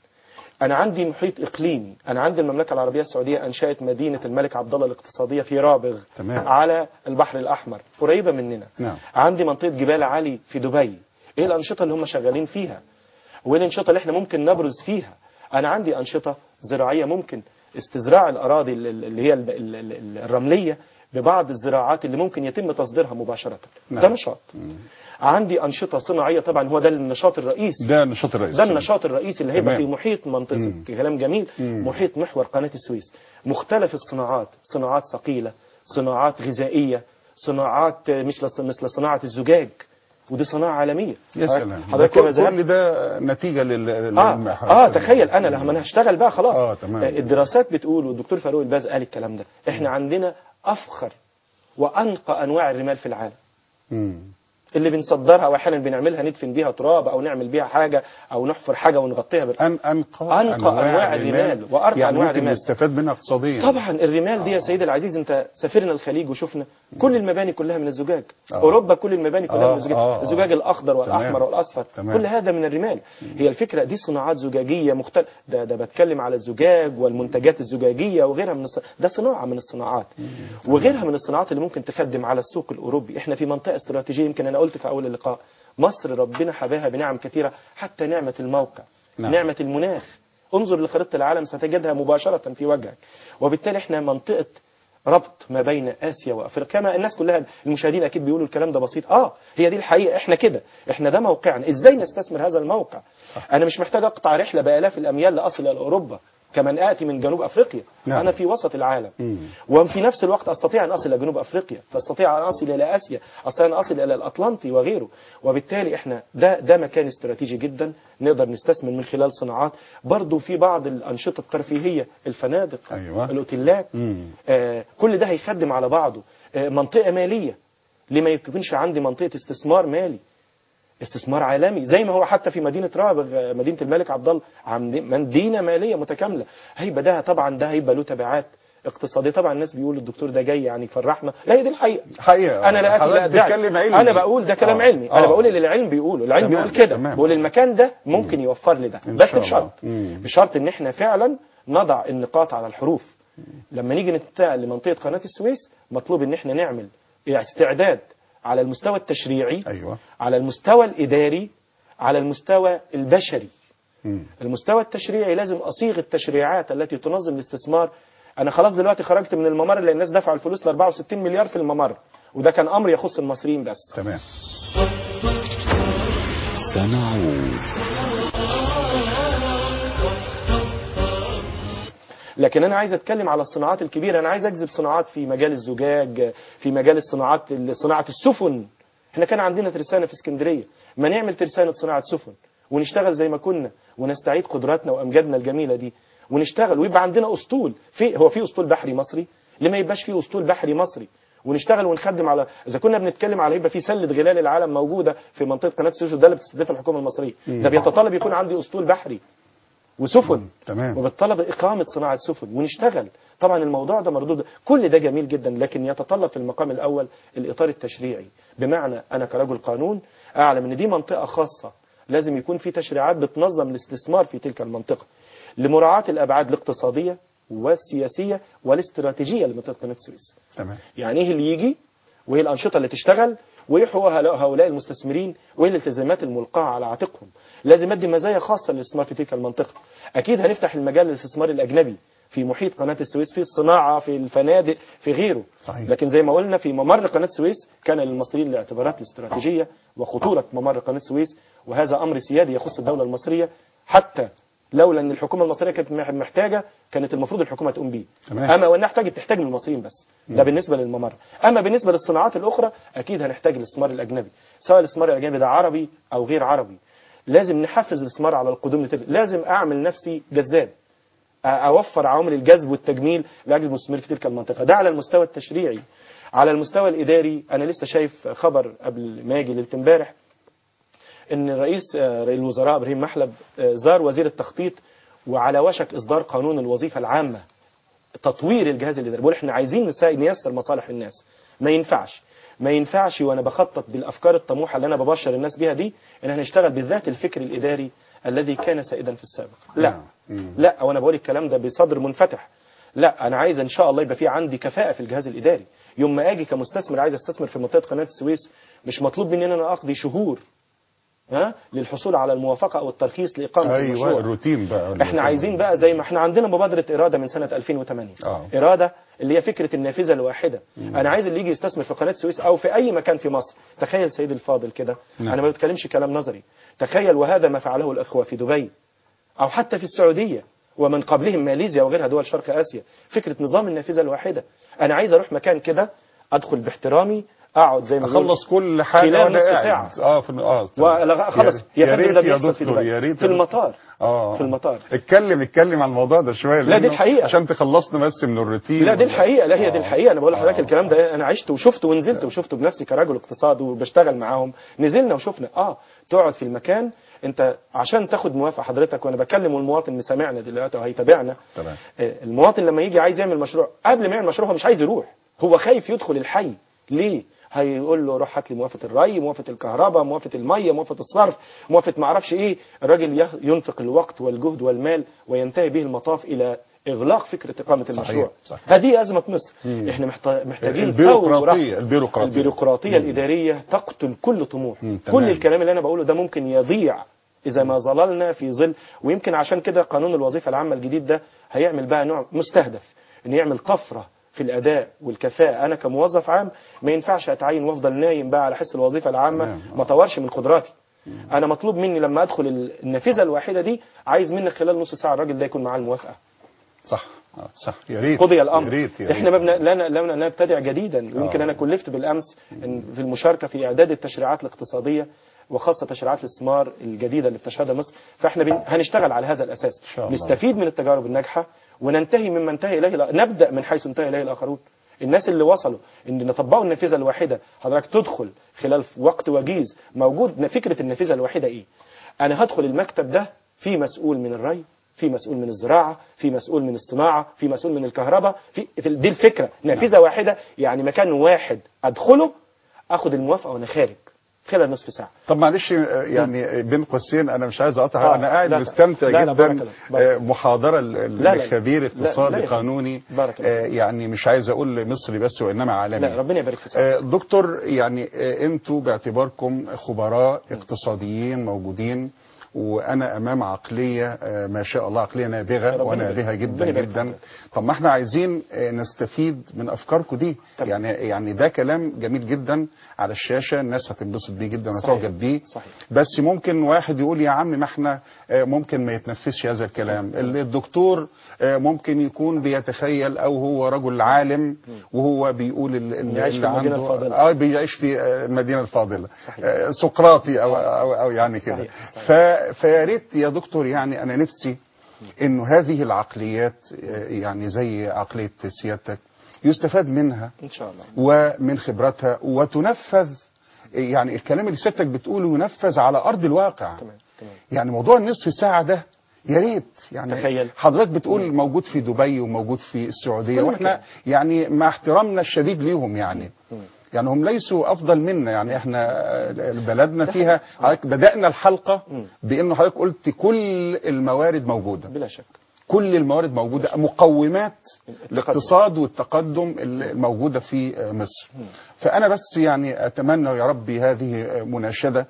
أنا عندي محيط إقليمي أنا عندي المملكة العربية السعودية أنشأت مدينة الملك عبد الله الاقتصادية في رابغ تمام. على البحر الأحمر قريبة مننا نعم. عندي منطقة جبال علي في دبي إيه الأنشطة اللي هم شغالين فيها وايه الانشطه اللي احنا ممكن نبرز فيها انا عندي انشطه زراعيه ممكن استزراع الاراضي ال- ال- اللي هي ال- ال- ال- الرمليه ببعض الزراعات اللي ممكن يتم تصديرها مباشره نعم. ده نشاط عندي انشطه صناعيه طبعا هو ده النشاط الرئيسي ده النشاط الرئيسي ده النشاط الرئيسي اللي هيبقى تمام. في محيط منطقة مم. كلام جميل مم. محيط محور قناة السويس مختلف الصناعات صناعات ثقيلة صناعات غذائية صناعات مثل مثل صناعة الزجاج ودي صناعة عالمية يا سلام حضرتك ده لما كل, ذهبت كل ده نتيجة لل اه للمح- اه تخيل انا لما انا هشتغل بقى خلاص آه، تمام. الدراسات بتقول والدكتور فاروق الباز قال الكلام ده احنا عندنا افخر وانقى انواع الرمال في العالم مم. اللي بنصدرها واحيانا بنعملها ندفن بيها تراب او نعمل بيها حاجه او نحفر حاجه ونغطيها بال... أن أنقى, أنقى أنواع الرمال وأرقى يعني أنواع ممكن الرمال. نستفاد منها اقتصاديا طبعا الرمال دي يا سيدي العزيز انت سافرنا الخليج وشفنا كل المباني كلها من الزجاج آه. اوروبا كل المباني كلها آه، من الزجاج آه، آه. الزجاج الاخضر والاحمر تمام. والاصفر تمام. كل هذا من الرمال هي الفكره دي صناعات زجاجيه مختلفه ده ده بتكلم على الزجاج والمنتجات الزجاجيه وغيرها من الص... ده صناعه من الصناعات وغيرها من الصناعات اللي ممكن تخدم على السوق الاوروبي احنا في منطقه استراتيجيه يمكن انا قلت في اول اللقاء مصر ربنا حباها بنعم كثيره حتى نعمه الموقع نعم. نعمه المناخ انظر لخريطة العالم ستجدها مباشرة في وجهك وبالتالي احنا منطقة ربط ما بين آسيا وأفريقيا كما الناس كلها المشاهدين أكيد بيقولوا الكلام ده بسيط آه هي دي الحقيقة احنا كده احنا ده موقعنا إزاي نستثمر هذا الموقع صح. أنا مش محتاج أقطع رحلة بآلاف الأميال لأصل إلى أوروبا كمن آتي من جنوب أفريقيا نعم. أنا في وسط العالم مم. وفي نفس الوقت أستطيع أن أصل إلى جنوب أفريقيا فأستطيع أن أصل إلى آسيا أستطيع أن أصل إلى الأطلنطي وغيره وبالتالي إحنا ده ده مكان استراتيجي جدا نقدر نستثمر من خلال صناعات برضو في بعض الأنشطة الترفيهية الفنادق أيوة. الأوتيلات مم. آه كل ده هيخدم على بعضه آه منطقة مالية ليه ما يكونش عندي منطقة استثمار مالي استثمار عالمي زي ما هو حتى في مدينة رابغ آه، مدينة الملك عبد الله عم- مدينة مالية متكاملة هيبقى ده طبعا ده هيبقى له تبعات اقتصادية طبعا الناس بيقولوا الدكتور ده جاي يعني يفرحنا لا هي دي الحقيقة حقيقة انا لا أتي لا حضرتك أدعي. بتتكلم علمي انا بقول ده كلام آه. علمي آه. انا بقول اللي العلم بيقوله العلم تمام، بيقول كده تمام. بقول المكان ده ممكن يوفر لي ده إن بس شاء الله. بشرط مم. بشرط ان احنا فعلا نضع النقاط على الحروف لما نيجي ننتقل لمنطقة قناة السويس مطلوب ان احنا نعمل استعداد على المستوى التشريعي أيوة على المستوى الإداري على المستوى البشري مم. المستوى التشريعي لازم أصيغ التشريعات التي تنظم الاستثمار أنا خلاص دلوقتي خرجت من الممر اللي الناس دفعوا الفلوس ل 64 مليار في الممر وده كان أمر يخص المصريين بس تمام سنعود لكن انا عايز اتكلم على الصناعات الكبيره انا عايز اجذب صناعات في مجال الزجاج في مجال الصناعات صناعه السفن احنا كان عندنا ترسانة في اسكندرية ما نعمل ترسانة صناعة سفن ونشتغل زي ما كنا ونستعيد قدراتنا وامجادنا الجميلة دي ونشتغل ويبقى عندنا اسطول في هو في اسطول بحري مصري لما يبقاش في اسطول بحري مصري ونشتغل ونخدم على اذا كنا بنتكلم على يبقى في سله غلال العالم موجوده في منطقه قناه السويس وده اللي بتستهدفها الحكومه المصريه ده بيتطلب يكون عندي اسطول بحري وسفن تمام. وبتطلب إقامة صناعة سفن ونشتغل طبعا الموضوع ده مردود كل ده جميل جدا لكن يتطلب في المقام الأول الإطار التشريعي بمعنى أنا كرجل قانون أعلم أن دي منطقة خاصة لازم يكون في تشريعات بتنظم الاستثمار في تلك المنطقة لمراعاة الأبعاد الاقتصادية والسياسية والاستراتيجية لمنطقة قناة السويس تمام يعني ايه اللي يجي وايه الانشطه اللي تشتغل وايه حقوق هؤلاء هؤلاء المستثمرين وايه الالتزامات الملقاه على عاتقهم لازم ادي مزايا خاصه للاستثمار في تلك المنطقه اكيد هنفتح المجال للاستثمار الاجنبي في محيط قناه السويس في الصناعه في الفنادق في غيره صحيح. لكن زي ما قلنا في ممر قناه السويس كان للمصريين الاعتبارات الاستراتيجيه وخطوره ممر قناه السويس وهذا امر سيادي يخص الدوله المصريه حتى لولا ان الحكومه المصريه كانت مح- محتاجه كانت المفروض الحكومه تقوم بيه تمام. اما وانها احتاجت تحتاج من المصريين بس ده بالنسبه للممر اما بالنسبه للصناعات الاخرى اكيد هنحتاج الاستثمار الاجنبي سواء الاستثمار الاجنبي ده عربي او غير عربي لازم نحفز الاستثمار على القدوم لتلك لازم اعمل نفسي جذاب أ- اوفر عوامل الجذب والتجميل لاجل المستثمرين في تلك المنطقه ده على المستوى التشريعي على المستوى الاداري انا لسه شايف خبر قبل ما اجي ليله امبارح ان رئيس آه، رئيس الوزراء ابراهيم محلب آه، زار وزير التخطيط وعلى وشك اصدار قانون الوظيفه العامه تطوير الجهاز الاداري بقول احنا عايزين نسا- نيسر مصالح الناس ما ينفعش ما ينفعش وانا بخطط بالافكار الطموحه اللي انا ببشر الناس بيها دي ان احنا نشتغل بالذات الفكر الاداري الذي كان سائدا في السابق لا نعم. مم. لا وانا بقول الكلام ده بصدر منفتح لا انا عايز ان شاء الله يبقى في عندي كفاءه في الجهاز الاداري يوم ما اجي كمستثمر عايز استثمر في منطقه قناه السويس مش مطلوب مني ان انا اقضي شهور ها للحصول على الموافقه او الترخيص لاقامه ايوه المشروع الروتين بقى احنا عايزين بقى زي ما احنا عندنا مبادره اراده من سنه 2008 آه. اراده اللي هي فكره النافذه الواحده انا عايز اللي يجي يستثمر في قناه السويس او في اي مكان في مصر تخيل سيدي الفاضل كده نعم. انا ما بتكلمش كلام نظري تخيل وهذا ما فعله الاخوه في دبي او حتى في السعوديه ومن قبلهم ماليزيا وغيرها دول شرق اسيا فكره نظام النافذه الواحده انا عايز اروح مكان كده ادخل باحترامي اقعد زي ما بيقولوا اخلص كل حاجه خلال وأنا نصف قاعد. ساعة. اه في اه ولا خلص يا, يا يا فندم ده ريت يا بيحصل في دكتور دبي. يا ريت في المطار اه في المطار اتكلم اتكلم عن الموضوع ده شويه لا، دي لأنه الحقيقة. عشان تخلصنا بس من الروتين لا دي وال- الحقيقه لا هي دي آه. الحقيقه انا بقول لحضرتك آه. الكلام ده انا عشت وشفته ونزلت وشفته بنفسي كرجل اقتصاد وبشتغل معاهم نزلنا وشفنا اه تقعد في المكان انت عشان تاخد موافقه حضرتك وانا بكلم والمواطن مسامعنا دلوقتي وهيتابعنا تمام. آه، المواطن لما يجي عايز يعمل مشروع قبل ما يعمل مشروع هو مش عايز يروح هو خايف يدخل الحي ليه هيقول له روح هات لي موافقه الري موافقه الكهرباء موافقه الميه موافقه الصرف موافقه ما اعرفش ايه الراجل يخ- ينفق الوقت والجهد والمال وينتهي به المطاف الى اغلاق فكره اقامه المشروع صحيح. هذه ازمه مصر احنا محت- محتاجين البيروقراطية- ثورة. البيروقراطية. البيروقراطيه الاداريه تقتل كل طموح مم، تمام. كل الكلام اللي انا بقوله ده ممكن يضيع اذا ما ظللنا في ظل ويمكن عشان كده قانون الوظيفه العامه الجديد ده هيعمل بقى نوع مستهدف ان يعمل طفره في الاداء والكفاءه انا كموظف عام ما ينفعش اتعين وافضل نايم بقى على حس الوظيفه العامه تمام. ما طورش من قدراتي انا مطلوب مني لما ادخل النافذه الواحده دي عايز منك خلال نص ساعه الراجل ده يكون معاه الموافقه صح آه، صح يا ريت قضي الامر يا ريت يا ريت. احنا ما بن... لا لا لا نبتدع جديدا ويمكن آه. انا كلفت بالامس إن في المشاركه في اعداد التشريعات الاقتصاديه وخاصه تشريعات الاستثمار الجديده اللي بتشهدها مصر فاحنا بن... هنشتغل على هذا الاساس شاء الله. نستفيد من التجارب الناجحه وننتهي مما انتهى اليه الآ- نبدا من حيث انتهى اليه الاخرون الناس اللي وصلوا ان نطبقوا النافذه الواحده حضرتك تدخل خلال وقت وجيز موجود فكره النافذه الواحده ايه انا هدخل المكتب ده في مسؤول من الري في مسؤول من الزراعه في مسؤول من الصناعه في مسؤول من الكهرباء في في- دي الفكره نافذه واحده يعني مكان واحد ادخله اخد الموافقه وانا خارج خلال نصف ساعه طب معلش آه، يعني بين قوسين انا مش عايز اقطع آه، انا قاعد لا، لا. مستمتع لا، لا، بارك جدا الله، بارك آه، محاضره ل- لا، لا. لخبير لا، اقتصادي لا يا فندم. قانوني بارك الله آه، يعني مش عايز اقول مصري بس وانما عالمي لا ربنا يبارك في ساعة. آه، دكتور يعني آه، انتوا باعتباركم خبراء اقتصاديين موجودين وانا امام عقليه آه، ما شاء الله عقليه نابغه ربنا ونابهه يبارك- جدا ربنا يبارك جدا فيك. طب ما احنا عايزين آه، نستفيد من افكاركم دي تمام. يعني يعني ده كلام جميل جدا على الشاشه الناس هتنبسط بيه جدا صحيح. وتعجب بيه صحيح. بس ممكن واحد يقول يا عم ما احنا آه، ممكن ما يتنفذش هذا الكلام ال- الدكتور آه، ممكن يكون بيتخيل او هو رجل عالم وهو بيقول ال- ال- يعيش في اللي المدينة عنده- الفاضلة. اه بيعيش في آه، المدينه الفاضله صحيح. آه، سقراطي او او, أو يعني كده صحيح. ف فيا ريت يا دكتور يعني انا نفسي انه هذه العقليات آه، يعني زي عقليه سيادتك يستفاد منها ان شاء الله ومن خبراتها وتنفذ يعني الكلام اللي سيادتك بتقوله ينفذ على ارض الواقع تمام تمام يعني موضوع النصف ساعه ده يا ريت يعني تخيل. حضرتك بتقول موجود في دبي وموجود في السعوديه كل واحنا مكان. يعني مع احترامنا الشديد ليهم يعني مم. يعني هم ليسوا افضل منا يعني احنا آه، بلدنا فيها حضرتك بدانا الحلقه مم. بانه حضرتك قلت كل الموارد موجوده بلا شك كل الموارد موجوده مقومات التقدم. الاقتصاد والتقدم الموجوده في مصر فانا بس يعني اتمنى يا ربي هذه مناشده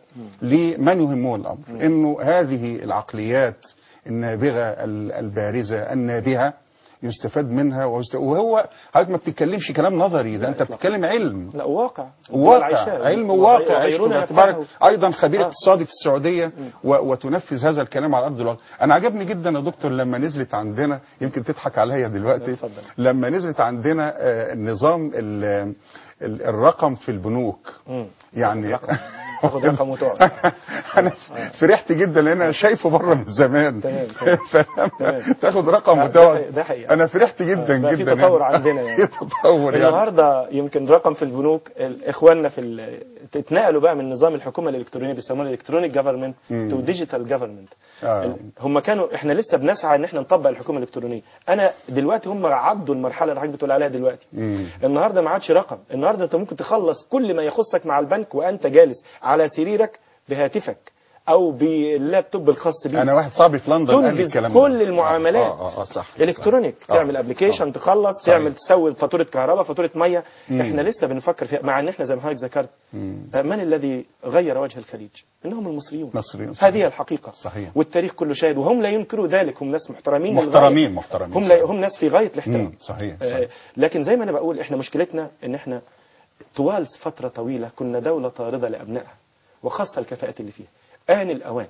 لمن يهمه الامر انه هذه العقليات النابغه ال- البارزه النابهه يستفاد منها ويست- وهو حضرتك ما بتتكلمش كلام نظري ده انت إطلاقاً. بتتكلم علم لا واقع واقع علم واقع وغيرنا عشت باعتبارك يفعله. ايضا خبير آه. اقتصادي في السعوديه و- وتنفذ هذا الكلام على ارض الواقع انا عجبني جدا يا دكتور لما نزلت عندنا يمكن تضحك عليا دلوقتي اتفضل. لما نزلت عندنا آه، نظام ال- ال- الرقم في البنوك مم. يعني رقم. تاخد رقم وتقعد انا فرحت جدا لان انا شايفه بره من زمان تمام، تمام. فلما تمام. تاخد رقم آه، ده وتقعد حقيقي- ده حقيقي. انا فرحت جدا بقى في جدا تطور عندنا يعني. في تطور يعني النهارده يمكن رقم في البنوك ال- اخواننا في ال- اتنقلوا بقى من نظام الحكومه الالكترونيه بيسموه الالكترونيك جفرمنت مم. تو ديجيتال جفرمنت آه. هم كانوا احنا لسه بنسعى ان احنا نطبق الحكومه الالكترونيه انا دلوقتي هم عدوا المرحله اللي حضرتك بتقول عليها دلوقتي مم. النهارده ما عادش رقم النهارده انت ممكن تخلص كل ما يخصك مع البنك وانت جالس على سريرك بهاتفك او باللابتوب الخاص بيك انا واحد صاحبي في لندن قال لي تنجز الكلام كل ده. المعاملات اه اه, آه صح الكترونيك صح. تعمل آه، ابلكيشن آه. تخلص صحيح. تعمل تسوي فاتوره كهرباء فاتوره ميه مم. احنا لسه بنفكر فيها مع ان احنا زي ما حضرتك ذكرت مم. آه، من الذي غير وجه الخليج انهم المصريون مصريون صحيح. هذه الحقيقه صحيح. والتاريخ كله شاهد وهم لا ينكروا ذلك هم ناس محترمين محترمين للغاية. محترمين هم لا صحيح. هم ناس في غايه الاحترام مم. صحيح آه، صحيح لكن زي ما انا بقول احنا مشكلتنا ان احنا طوال فتره طويله كنا دوله طارده لابنائها وخاصه الكفاءات اللي فيها آن الأوان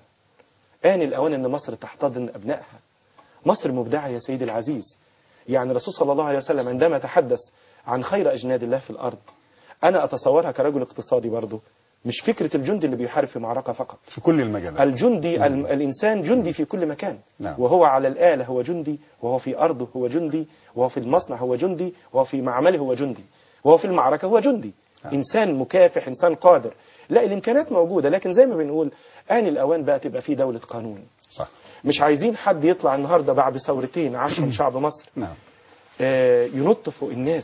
آن الأوان أن مصر تحتضن أبنائها مصر مبدعة يا سيدي العزيز يعني الرسول صلى الله عليه وسلم عندما تحدث عن خير أجناد الله في الأرض أنا أتصورها كرجل اقتصادي برضه مش فكرة الجندي اللي بيحارب في معركة فقط في كل المجالات الجندي ال- الإنسان جندي في كل مكان نعم. وهو على الآلة هو جندي وهو في أرضه هو جندي وهو في المصنع هو جندي وهو في معمله هو جندي وهو في المعركة هو جندي نعم. إنسان مكافح إنسان قادر لا الإمكانات موجودة لكن زي ما بنقول آن الأوان بقى تبقى في دولة قانون صح مش عايزين حد يطلع النهاردة بعد ثورتين عاشهم شعب مصر نعم آه، ينط فوق الناس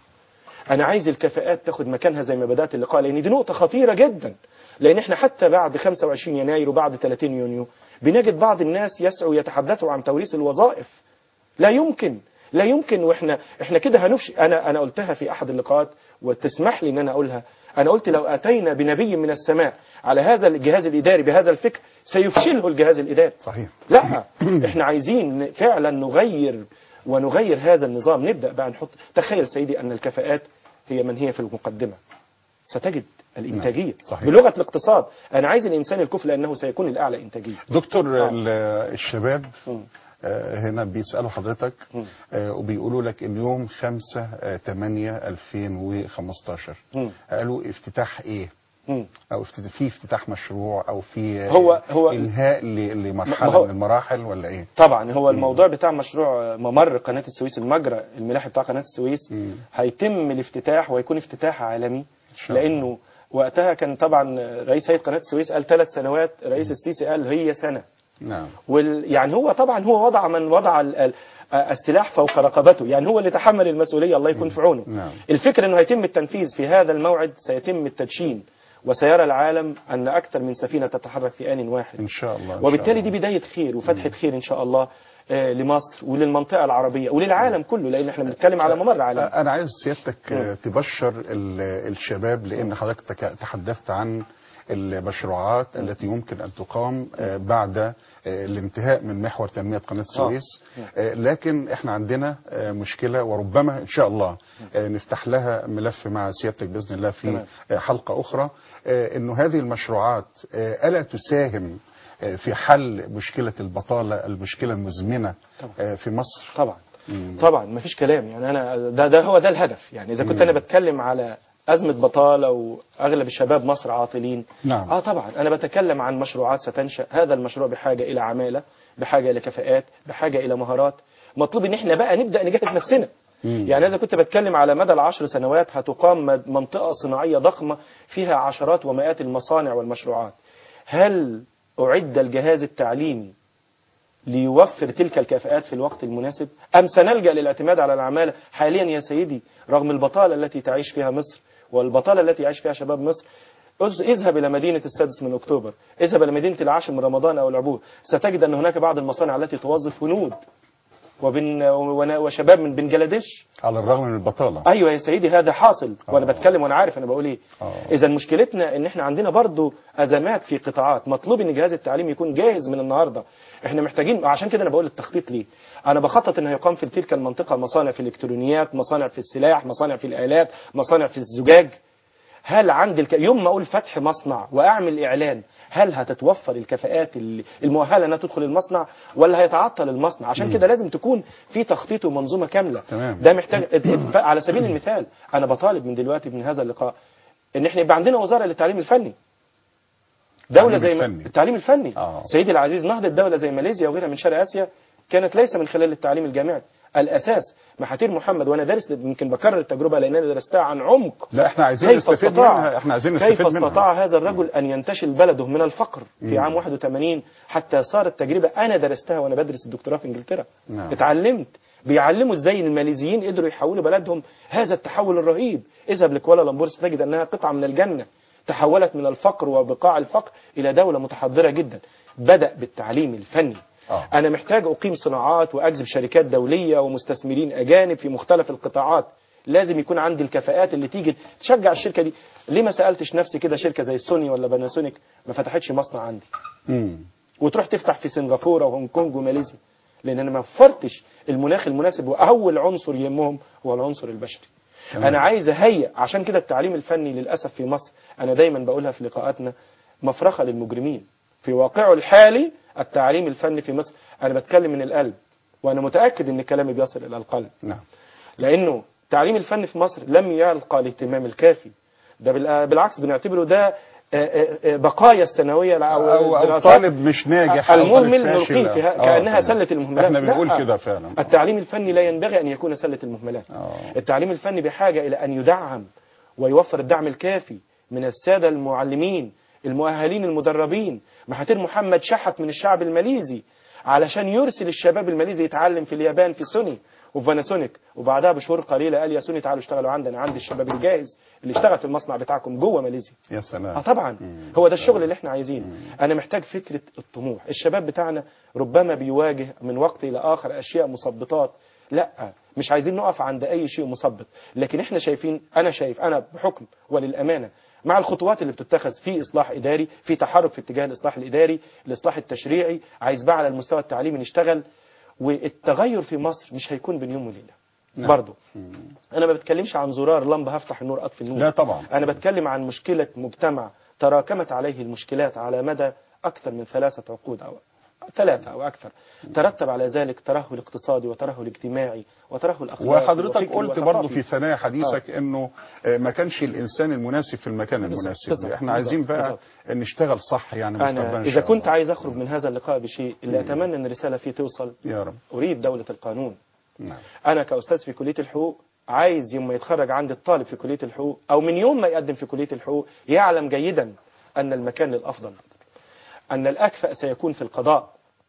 انا عايز الكفاءات تاخد مكانها زي ما بدات اللقاء لان دي نقطه خطيره جدا لان احنا حتى بعد 25 يناير وبعد 30 يونيو بنجد بعض الناس يسعوا يتحدثوا عن توريث الوظائف لا يمكن لا يمكن واحنا احنا كده هنفش انا انا قلتها في احد اللقاءات وتسمح لي ان انا اقولها انا قلت لو اتينا بنبي من السماء على هذا الجهاز الاداري بهذا الفكر سيفشله الجهاز الاداري صحيح لا احنا عايزين فعلا نغير ونغير هذا النظام نبدأ بقى نحط تخيل سيدي أن الكفاءات هي من هي في المقدمة ستجد الإنتاجية نعم، صحيح. بلغة الاقتصاد أنا عايز الإنسان الكفء لأنه سيكون الأعلى إنتاجية دكتور آه. ال- الشباب مم. آه، هنا بيسألوا حضرتك مم. آه، وبيقولوا لك اليوم 5 8 2015 مم. قالوا افتتاح ايه مم. او افتتاح في افتتاح مشروع او في آه، هو- هو- انهاء ل- ما لمرحله هو- من المراحل ولا ايه طبعا هو الموضوع بتاع مشروع ممر قناة السويس المجرى الملاحي بتاع قناة السويس مم. هيتم الافتتاح ويكون افتتاح عالمي شاء الله. لأنه وقتها كان طبعا رئيس هيئة قناة السويس قال ثلاث سنوات رئيس السيسي قال هي سنة نعم وال يعني هو طبعا هو وضع من وضع ال- ال- السلاح فوق رقبته يعني هو اللي تحمل المسؤولية الله يكون في عونه نعم. الفكرة أنه هيتم التنفيذ في هذا الموعد سيتم التدشين وسيرى العالم أن أكثر من سفينة تتحرك في آن واحد ان شاء الله إن شاء وبالتالي الله. دي بداية خير وفتحة خير إن شاء الله آه، لمصر وللمنطقة العربية وللعالم كله لأن احنا بنتكلم على ممر عالمي انا عايز سيادتك مم. آه، تبشر ال- الشباب لان حضرتك تك- تحدثت عن المشروعات التي يمكن ان تقام آه، بعد آه، الانتهاء من محور تنميه قناه السويس آه، لكن احنا عندنا آه، مشكله وربما ان شاء الله آه، نفتح لها ملف مع سيادتك باذن الله في تمام. آه، حلقه اخرى آه، انه هذه المشروعات آه، الا تساهم آه، في حل مشكله البطاله المشكله المزمنه آه، في مصر طبعا مم. طبعا ما فيش كلام يعني انا ده ده هو ده الهدف يعني اذا كنت مم. انا بتكلم على ازمه بطاله واغلب الشباب مصر عاطلين نعم. اه طبعا انا بتكلم عن مشروعات ستنشا هذا المشروع بحاجه الى عماله بحاجه الى كفاءات بحاجه الى مهارات مطلوب ان احنا بقى نبدا نجهز نفسنا مم. يعني اذا كنت بتكلم على مدى العشر سنوات هتقام مد- منطقه صناعيه ضخمه فيها عشرات ومئات المصانع والمشروعات هل اعد الجهاز التعليمي ليوفر تلك الكفاءات في الوقت المناسب أم سنلجأ للاعتماد على العمالة حاليا يا سيدي رغم البطالة التي تعيش فيها مصر والبطالة التي يعيش فيها شباب مصر أز- اذهب إلى مدينة السادس من أكتوبر اذهب إلى مدينة العاشر من رمضان أو العبور ستجد أن هناك بعض المصانع التي توظف هنود وبن ون- وشباب من بنجلاديش على الرغم من البطاله ايوه يا سيدي هذا حاصل وانا آه. بتكلم وانا عارف انا بقول ايه آه. اذا مشكلتنا ان احنا عندنا برضو ازمات في قطاعات مطلوب ان جهاز التعليم يكون جاهز من النهارده احنا محتاجين عشان كده انا بقول التخطيط ليه انا بخطط ان هيقام في تلك المنطقه مصانع في الالكترونيات مصانع في السلاح مصانع في الالات مصانع في الزجاج هل عندي الك... يوم ما اقول فتح مصنع واعمل اعلان هل هتتوفر الكفاءات ال- المؤهله انها تدخل المصنع ولا هيتعطل المصنع عشان كده لازم تكون في تخطيط ومنظومه كامله تمام. ده محتاج ات- ات- على سبيل المثال انا بطالب من دلوقتي من هذا اللقاء ان احنا يبقى عندنا وزاره للتعليم الفني دولة التعليم زي ما الفني. التعليم الفني آه. سيدي العزيز نهضة دولة زي ماليزيا وغيرها من شرق آسيا كانت ليس من خلال التعليم الجامعي الأساس محاتير محمد وأنا دارس يمكن بكرر التجربة لأن أنا درستها عن عمق لا احنا عايزين كيف نستفيد استطاع منها احنا عايزين كيف نستفيد منها استطاع هذا الرجل أن ينتشل بلده من الفقر في مم. عام 81 حتى صارت تجربة أنا درستها وأنا بدرس الدكتوراه في إنجلترا نعم. اتعلمت بيعلموا ازاي الماليزيين قدروا يحولوا بلدهم هذا التحول الرهيب اذهب لكوالالمبور ستجد انها قطعه من الجنه تحولت من الفقر وبقاع الفقر الى دوله متحضره جدا بدا بالتعليم الفني آه. انا محتاج اقيم صناعات واجذب شركات دوليه ومستثمرين اجانب في مختلف القطاعات لازم يكون عندي الكفاءات اللي تيجي تشجع الشركه دي ليه ما سالتش نفسي كده شركه زي سوني ولا باناسونيك ما فتحتش مصنع عندي مم. وتروح تفتح في سنغافوره وهونج كونج وماليزيا لان انا ما وفرتش المناخ المناسب واول عنصر يهمهم هو العنصر البشري تمام. انا عايز اهيئ عشان كده التعليم الفني للاسف في مصر انا دايما بقولها في لقاءاتنا مفرخه للمجرمين في واقعه الحالي التعليم الفني في مصر انا بتكلم من القلب وانا متاكد ان كلامي بيصل الى القلب نعم لانه التعليم الفني في مصر لم يلقى الاهتمام الكافي ده بال- بالعكس بنعتبره ده آه، آه، آه، بقايا الثانويه او او الدراسات طالب مش ناجح أو طالب المهمل فاشل. نلقيه فيها آه، كانها تمام. سله المهملات احنا بنقول لا. كده فعلا التعليم الفني لا ينبغي ان يكون سله المهملات آه. التعليم الفني بحاجه الى ان يدعم ويوفر الدعم الكافي من الساده المعلمين المؤهلين المدربين محاتير محمد شحت من الشعب الماليزي علشان يرسل الشباب الماليزي يتعلم في اليابان في سوني وفي باناسونيك وبعدها بشهور قليله قال يا سوني تعالوا اشتغلوا عندنا عندي الشباب الجاهز اللي اشتغل في المصنع بتاعكم جوه ماليزيا يا سلام اه طبعا مم. هو ده الشغل اللي احنا عايزينه انا محتاج فكره الطموح الشباب بتاعنا ربما بيواجه من وقت الى اخر اشياء مثبطات لا مش عايزين نقف عند اي شيء مثبط لكن احنا شايفين انا شايف انا بحكم وللامانه مع الخطوات اللي بتتخذ في اصلاح اداري في تحرك في اتجاه الاصلاح الاداري الاصلاح التشريعي عايز بقى على المستوى التعليمي نشتغل والتغير في مصر مش هيكون بين يوم وليله نعم. برضه مم. انا ما بتكلمش عن زرار لمبه هفتح النور اطفي النور لا طبعا أنا بتكلم عن مشكلة مجتمع تراكمت عليه المشكلات على مدى أكثر من ثلاثة عقود أو ثلاثة أو أكثر ترتب على ذلك ترهل اقتصادي وترهل اجتماعي وترهل أخلاقي وحضرتك وفكري قلت وثقافي. برضه في ثنايا حديثك انه آه، ما كانش الانسان المناسب في المكان بالظبط، المناسب بالظبط، احنا عايزين بالظبط، بقى نشتغل صح يعني مستقبلا أنا إن إذا شاء كنت الله. عايز أخرج من هذا اللقاء بشيء اللي أتمنى أن الرسالة فيه توصل يا رب أريد دولة القانون نعم أنا كأستاذ في كلية الحقوق عايز يوم ما يتخرج عندي الطالب في كلية الحقوق أو من يوم ما يقدم في كلية الحقوق يعلم جيدا أن المكان للأفضل أن الأكفأ سيكون في القضاء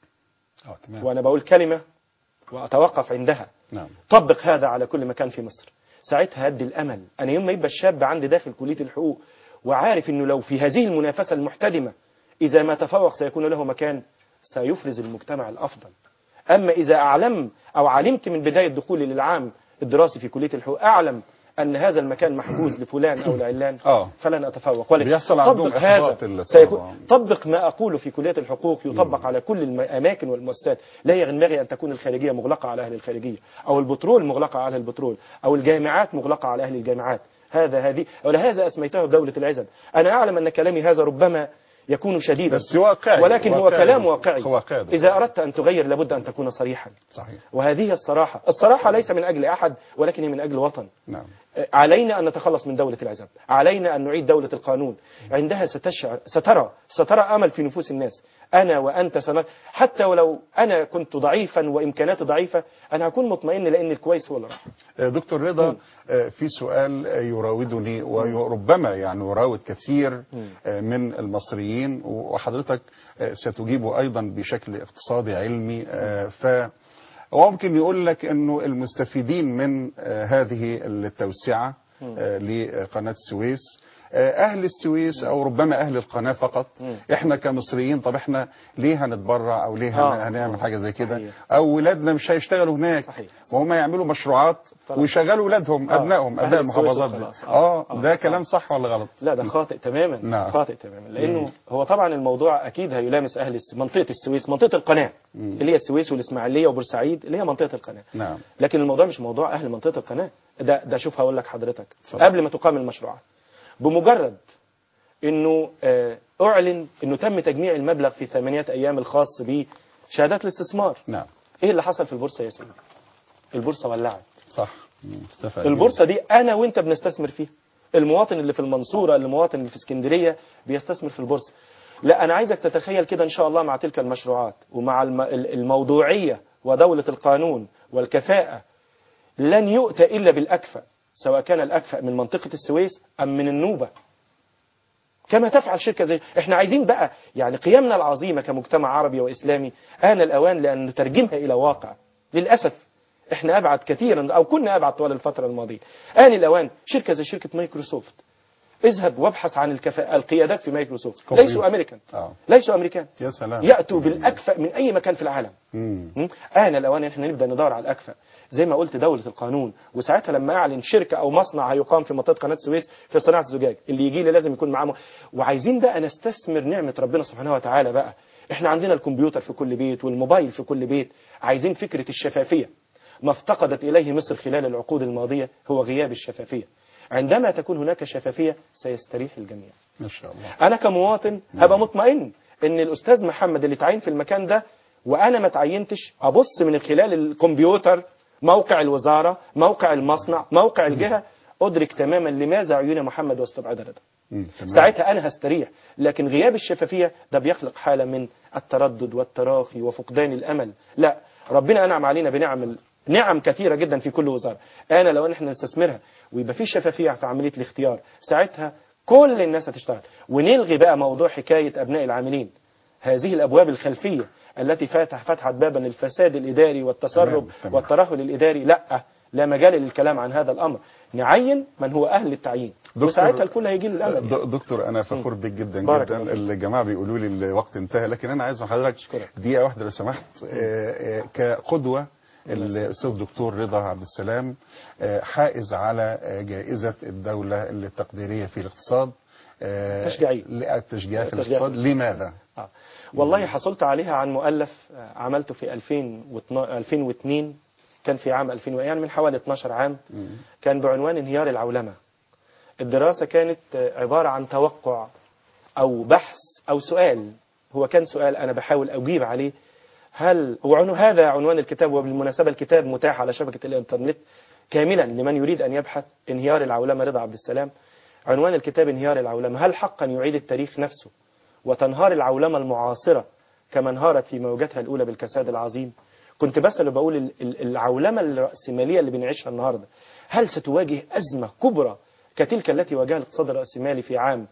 اه تمام وأنا بقول كلمة وأتوقف عندها نعم طبق هذا على كل مكان في مصر ساعتها هدي الأمل أنا يوم ما يبقى الشاب عندي داخل كلية الحقوق وعارف أنه لو في هذه المنافسة المحتدمة إذا ما تفوق سيكون له مكان سيفرز المجتمع الأفضل أما إذا أعلم أو علمت من بداية دخولي للعام الدراسي في كلية الحقوق أعلم أن هذا المكان محجوز لفلان أو لعلان آه. فلن أتفوق ولكن بيحصل عندهم طبق إحباط هذا الطلبة. سيكون طبق ما أقوله في كلية الحقوق يطبق على كل الأماكن والمؤسسات لا ينبغي أن تكون الخارجية مغلقة على أهل الخارجية أو البترول مغلقة على أهل البترول أو الجامعات مغلقة على أهل الجامعات هذا هذه ولهذا أسميته دولة العزب أنا أعلم أن كلامي هذا ربما يكون شديدا بس واقعي ولكن هو واقعي. كلام واقعي واقعي. إذا أردت أن تغير لابد أن تكون صريحا صحيح وهذه الصراحة الصراحة ليس من أجل أحد ولكن هي من أجل وطن نعم علينا أن نتخلص من دولة العذاب علينا أن نعيد دولة القانون عندها ستشعر سترى سترى أمل في نفوس الناس أنا وأنت سنر حتى ولو أنا كنت ضعيفا وإمكاناتي ضعيفة أنا هكون مطمئن لأن الكويس هو اللي راح دكتور رضا آه، في سؤال آه، يراودني وربما يعني يراود كثير آه، من المصريين وحضرتك آه، ستجيبه أيضا بشكل اقتصادي علمي آه، ف وممكن يقول لك انه المستفيدين من آه، هذه التوسعه آه، لقناه السويس آه، اهل السويس او ربما اهل القناه فقط احنا كمصريين طب احنا ليه هنتبرع او ليه هن- آه. هنعمل حاجه زي كده صحيح. او ولادنا مش هيشتغلوا هناك صحيح. وهم يعملوا مشروعات طبعا. ويشغلوا ولادهم آه. ابنائهم أهل ابناء السويس المحافظات دي وخلاص. آه. اه آه. ده آه. كلام صح ولا غلط لا ده خاطئ تماما نعم. خاطئ تماما لانه هو طبعا الموضوع اكيد هيلامس اهل الس- منطقه السويس منطقه القناه اللي هي السويس والاسماعيليه وبورسعيد اللي هي منطقه القناه نعم لكن الموضوع مش موضوع اهل منطقه القناه ده ده شوف هقول لك حضرتك اتفضل. قبل ما تقام المشروعات بمجرد انه آه، اعلن انه تم تجميع المبلغ في ثمانيه ايام الخاص بشهادات الاستثمار نعم ايه اللي حصل في البورصه يا سيدي البورصه ولعت صح مم. استفاد البورصه دي انا وانت بنستثمر فيها المواطن اللي في المنصوره المواطن اللي في اسكندريه بيستثمر في البورصه لا انا عايزك تتخيل كده ان شاء الله مع تلك المشروعات ومع الم- ال- الموضوعيه ودوله القانون والكفاءه لن يؤتى الا بالاكفأ سواء كان الاكفأ من منطقه السويس ام من النوبه كما تفعل شركة زي احنا عايزين بقى يعني قيمنا العظيمة كمجتمع عربي وإسلامي آن الأوان لأن نترجمها إلى واقع للأسف احنا أبعد كثيرا أو كنا أبعد طوال الفترة الماضية آن الأوان شركة زي شركة مايكروسوفت اذهب وابحث عن الكفاءة القيادات في مايكروسوفت كمبيوتر. ليسوا أمريكان اه ليسوا أمريكان يا سلام يأتوا بالأكفأ من أي مكان في العالم مم. م? آن الأوان إن احنا نبدأ ندور على الأكفأ زي ما قلت دولة القانون وساعتها لما أعلن شركة أو مصنع هيقام في منطقة قناة السويس في صناعة الزجاج اللي يجي لي لازم يكون معاه م- وعايزين بقى نستثمر نعمة ربنا سبحانه وتعالى بقى احنا عندنا الكمبيوتر في كل بيت والموبايل في كل بيت عايزين فكرة الشفافية ما افتقدت إليه مصر خلال العقود الماضية هو غياب الشفافية عندما تكون هناك شفافية سيستريح الجميع ما شاء الله انا كمواطن هبقى مطمئن ان الاستاذ محمد اللي اتعين في المكان ده وانا ما اتعينتش ابص من خلال الكمبيوتر موقع الوزاره موقع المصنع موقع الجهه ادرك تماما لماذا عيون محمد واستبعد رضا مم. تمام. ساعتها انا هستريح لكن غياب الشفافيه ده بيخلق حاله من التردد والتراخي وفقدان الامل لا ربنا انعم علينا بنعم ال- نعم كثيره جدا في كل وزاره انا لو ان احنا نستثمرها ويبقى في شفافيه في عمليه الاختيار ساعتها كل الناس هتشتغل ونلغي بقى موضوع حكايه ابناء العاملين هذه الابواب الخلفيه التي فتح فتحت بابا للفساد الاداري والتسرب تمام، تمام. والترهل الاداري لا لا مجال للكلام عن هذا الامر نعين من هو اهل التعيين دكتور- وساعتها الكل هيجي له الامل يعني. د- دكتور انا فخور بك جدا بارك جدا الله فيك. الجماعه بيقولوا لي الوقت انتهى لكن انا عايز من حضرتك أشكرك. دقيقه واحده لو سمحت آه، آه، كقدوه الاستاذ دكتور رضا عبد السلام آه، حائز على آه، جائزه الدوله التقديريه في الاقتصاد آه، تشجيعية. لا، التشجيع في التشجيع. الاقتصاد لماذا؟ آه. والله حصلت عليها عن مؤلف آه، عملته في 2012 2002 كان في عام 2000 يعني من حوالي 12 عام كان بعنوان انهيار العولمة الدراسة كانت آه، عبارة عن توقع أو بحث أو سؤال هو كان سؤال أنا بحاول أجيب عليه هل وعنو هذا عنوان الكتاب وبالمناسبة الكتاب متاح على شبكة الإنترنت كاملا لمن يريد أن يبحث انهيار العولمة رضا عبد السلام عنوان الكتاب انهيار العولمة هل حقا يعيد التاريخ نفسه وتنهار العولمة المعاصرة كما انهارت في موجتها الأولى بالكساد العظيم كنت بسأل وبقول ال- ال- العولمة الرأسمالية اللي بنعيشها النهاردة هل ستواجه أزمة كبرى كتلك التي واجهها الاقتصاد الرأسمالي في عام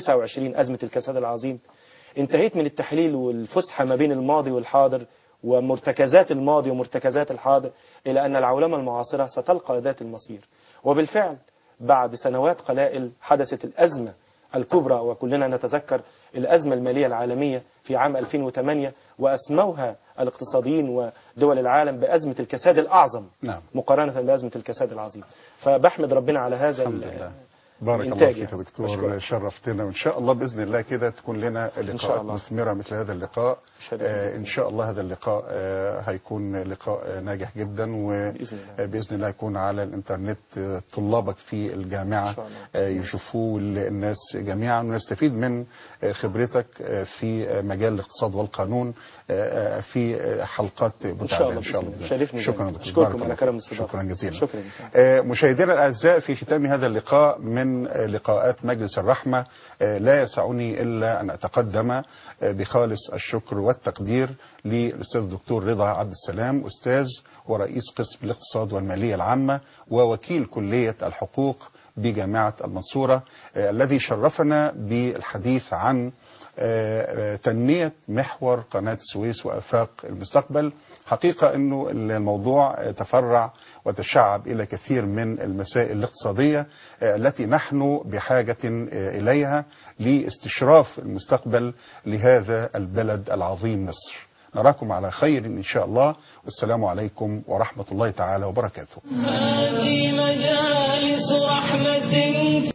29 أزمة الكساد العظيم انتهيت من التحليل والفسحة ما بين الماضي والحاضر ومرتكزات الماضي ومرتكزات الحاضر إلى أن العولمة المعاصرة ستلقى ذات المصير وبالفعل بعد سنوات قلائل حدثت الأزمة الكبرى وكلنا نتذكر الأزمة المالية العالمية في عام 2008 وأسموها الاقتصاديين ودول العالم بأزمة الكساد الأعظم نعم مقارنة بأزمة الكساد العظيم فبحمد ربنا على هذا الحمد ال- لله بارك الله الإنتاج فيك يا يعني. دكتور أشكرك. شرفتنا وان شاء الله باذن الله كده تكون لنا شاء لقاءات الله. مثمره مثل هذا اللقاء شرف آه لي. ان شاء الله هذا اللقاء آه هيكون لقاء آه ناجح جدا بإذن الله. وباذن الله يكون على الانترنت آه طلابك في الجامعه إن شاء الله. آه يشوفوه الناس جميعا ونستفيد من آه خبرتك آه في آه مجال الاقتصاد والقانون آه آه في آه حلقات متعدده الله ان شاء بإذن الله الله. شرفني شكرا ذلك. دكتور أشكركم بارك على الله كرم فيك. الاستضافة. شكرا جزيلا شكرا. آه، مشاهدينا الاعزاء في ختام هذا اللقاء من آه، لقاءات مجلس الرحمه آه، لا يسعني الا ان اتقدم آه، بخالص الشكر والتقدير للاستاذ الدكتور رضا عبد السلام استاذ ورئيس قسم الاقتصاد والماليه العامه ووكيل كليه الحقوق بجامعه المنصوره آه، الذي شرفنا بالحديث عن آه، آه، تنمية محور قناة السويس وآفاق المستقبل حقيقة أنه الموضوع آه، تفرع وتشعب إلى كثير من المسائل الاقتصادية آه، التي نحن بحاجة آه، إليها لاستشراف المستقبل لهذا البلد العظيم مصر نراكم على خير إن شاء الله والسلام عليكم ورحمة الله تعالى وبركاته هذه مجالس رحمة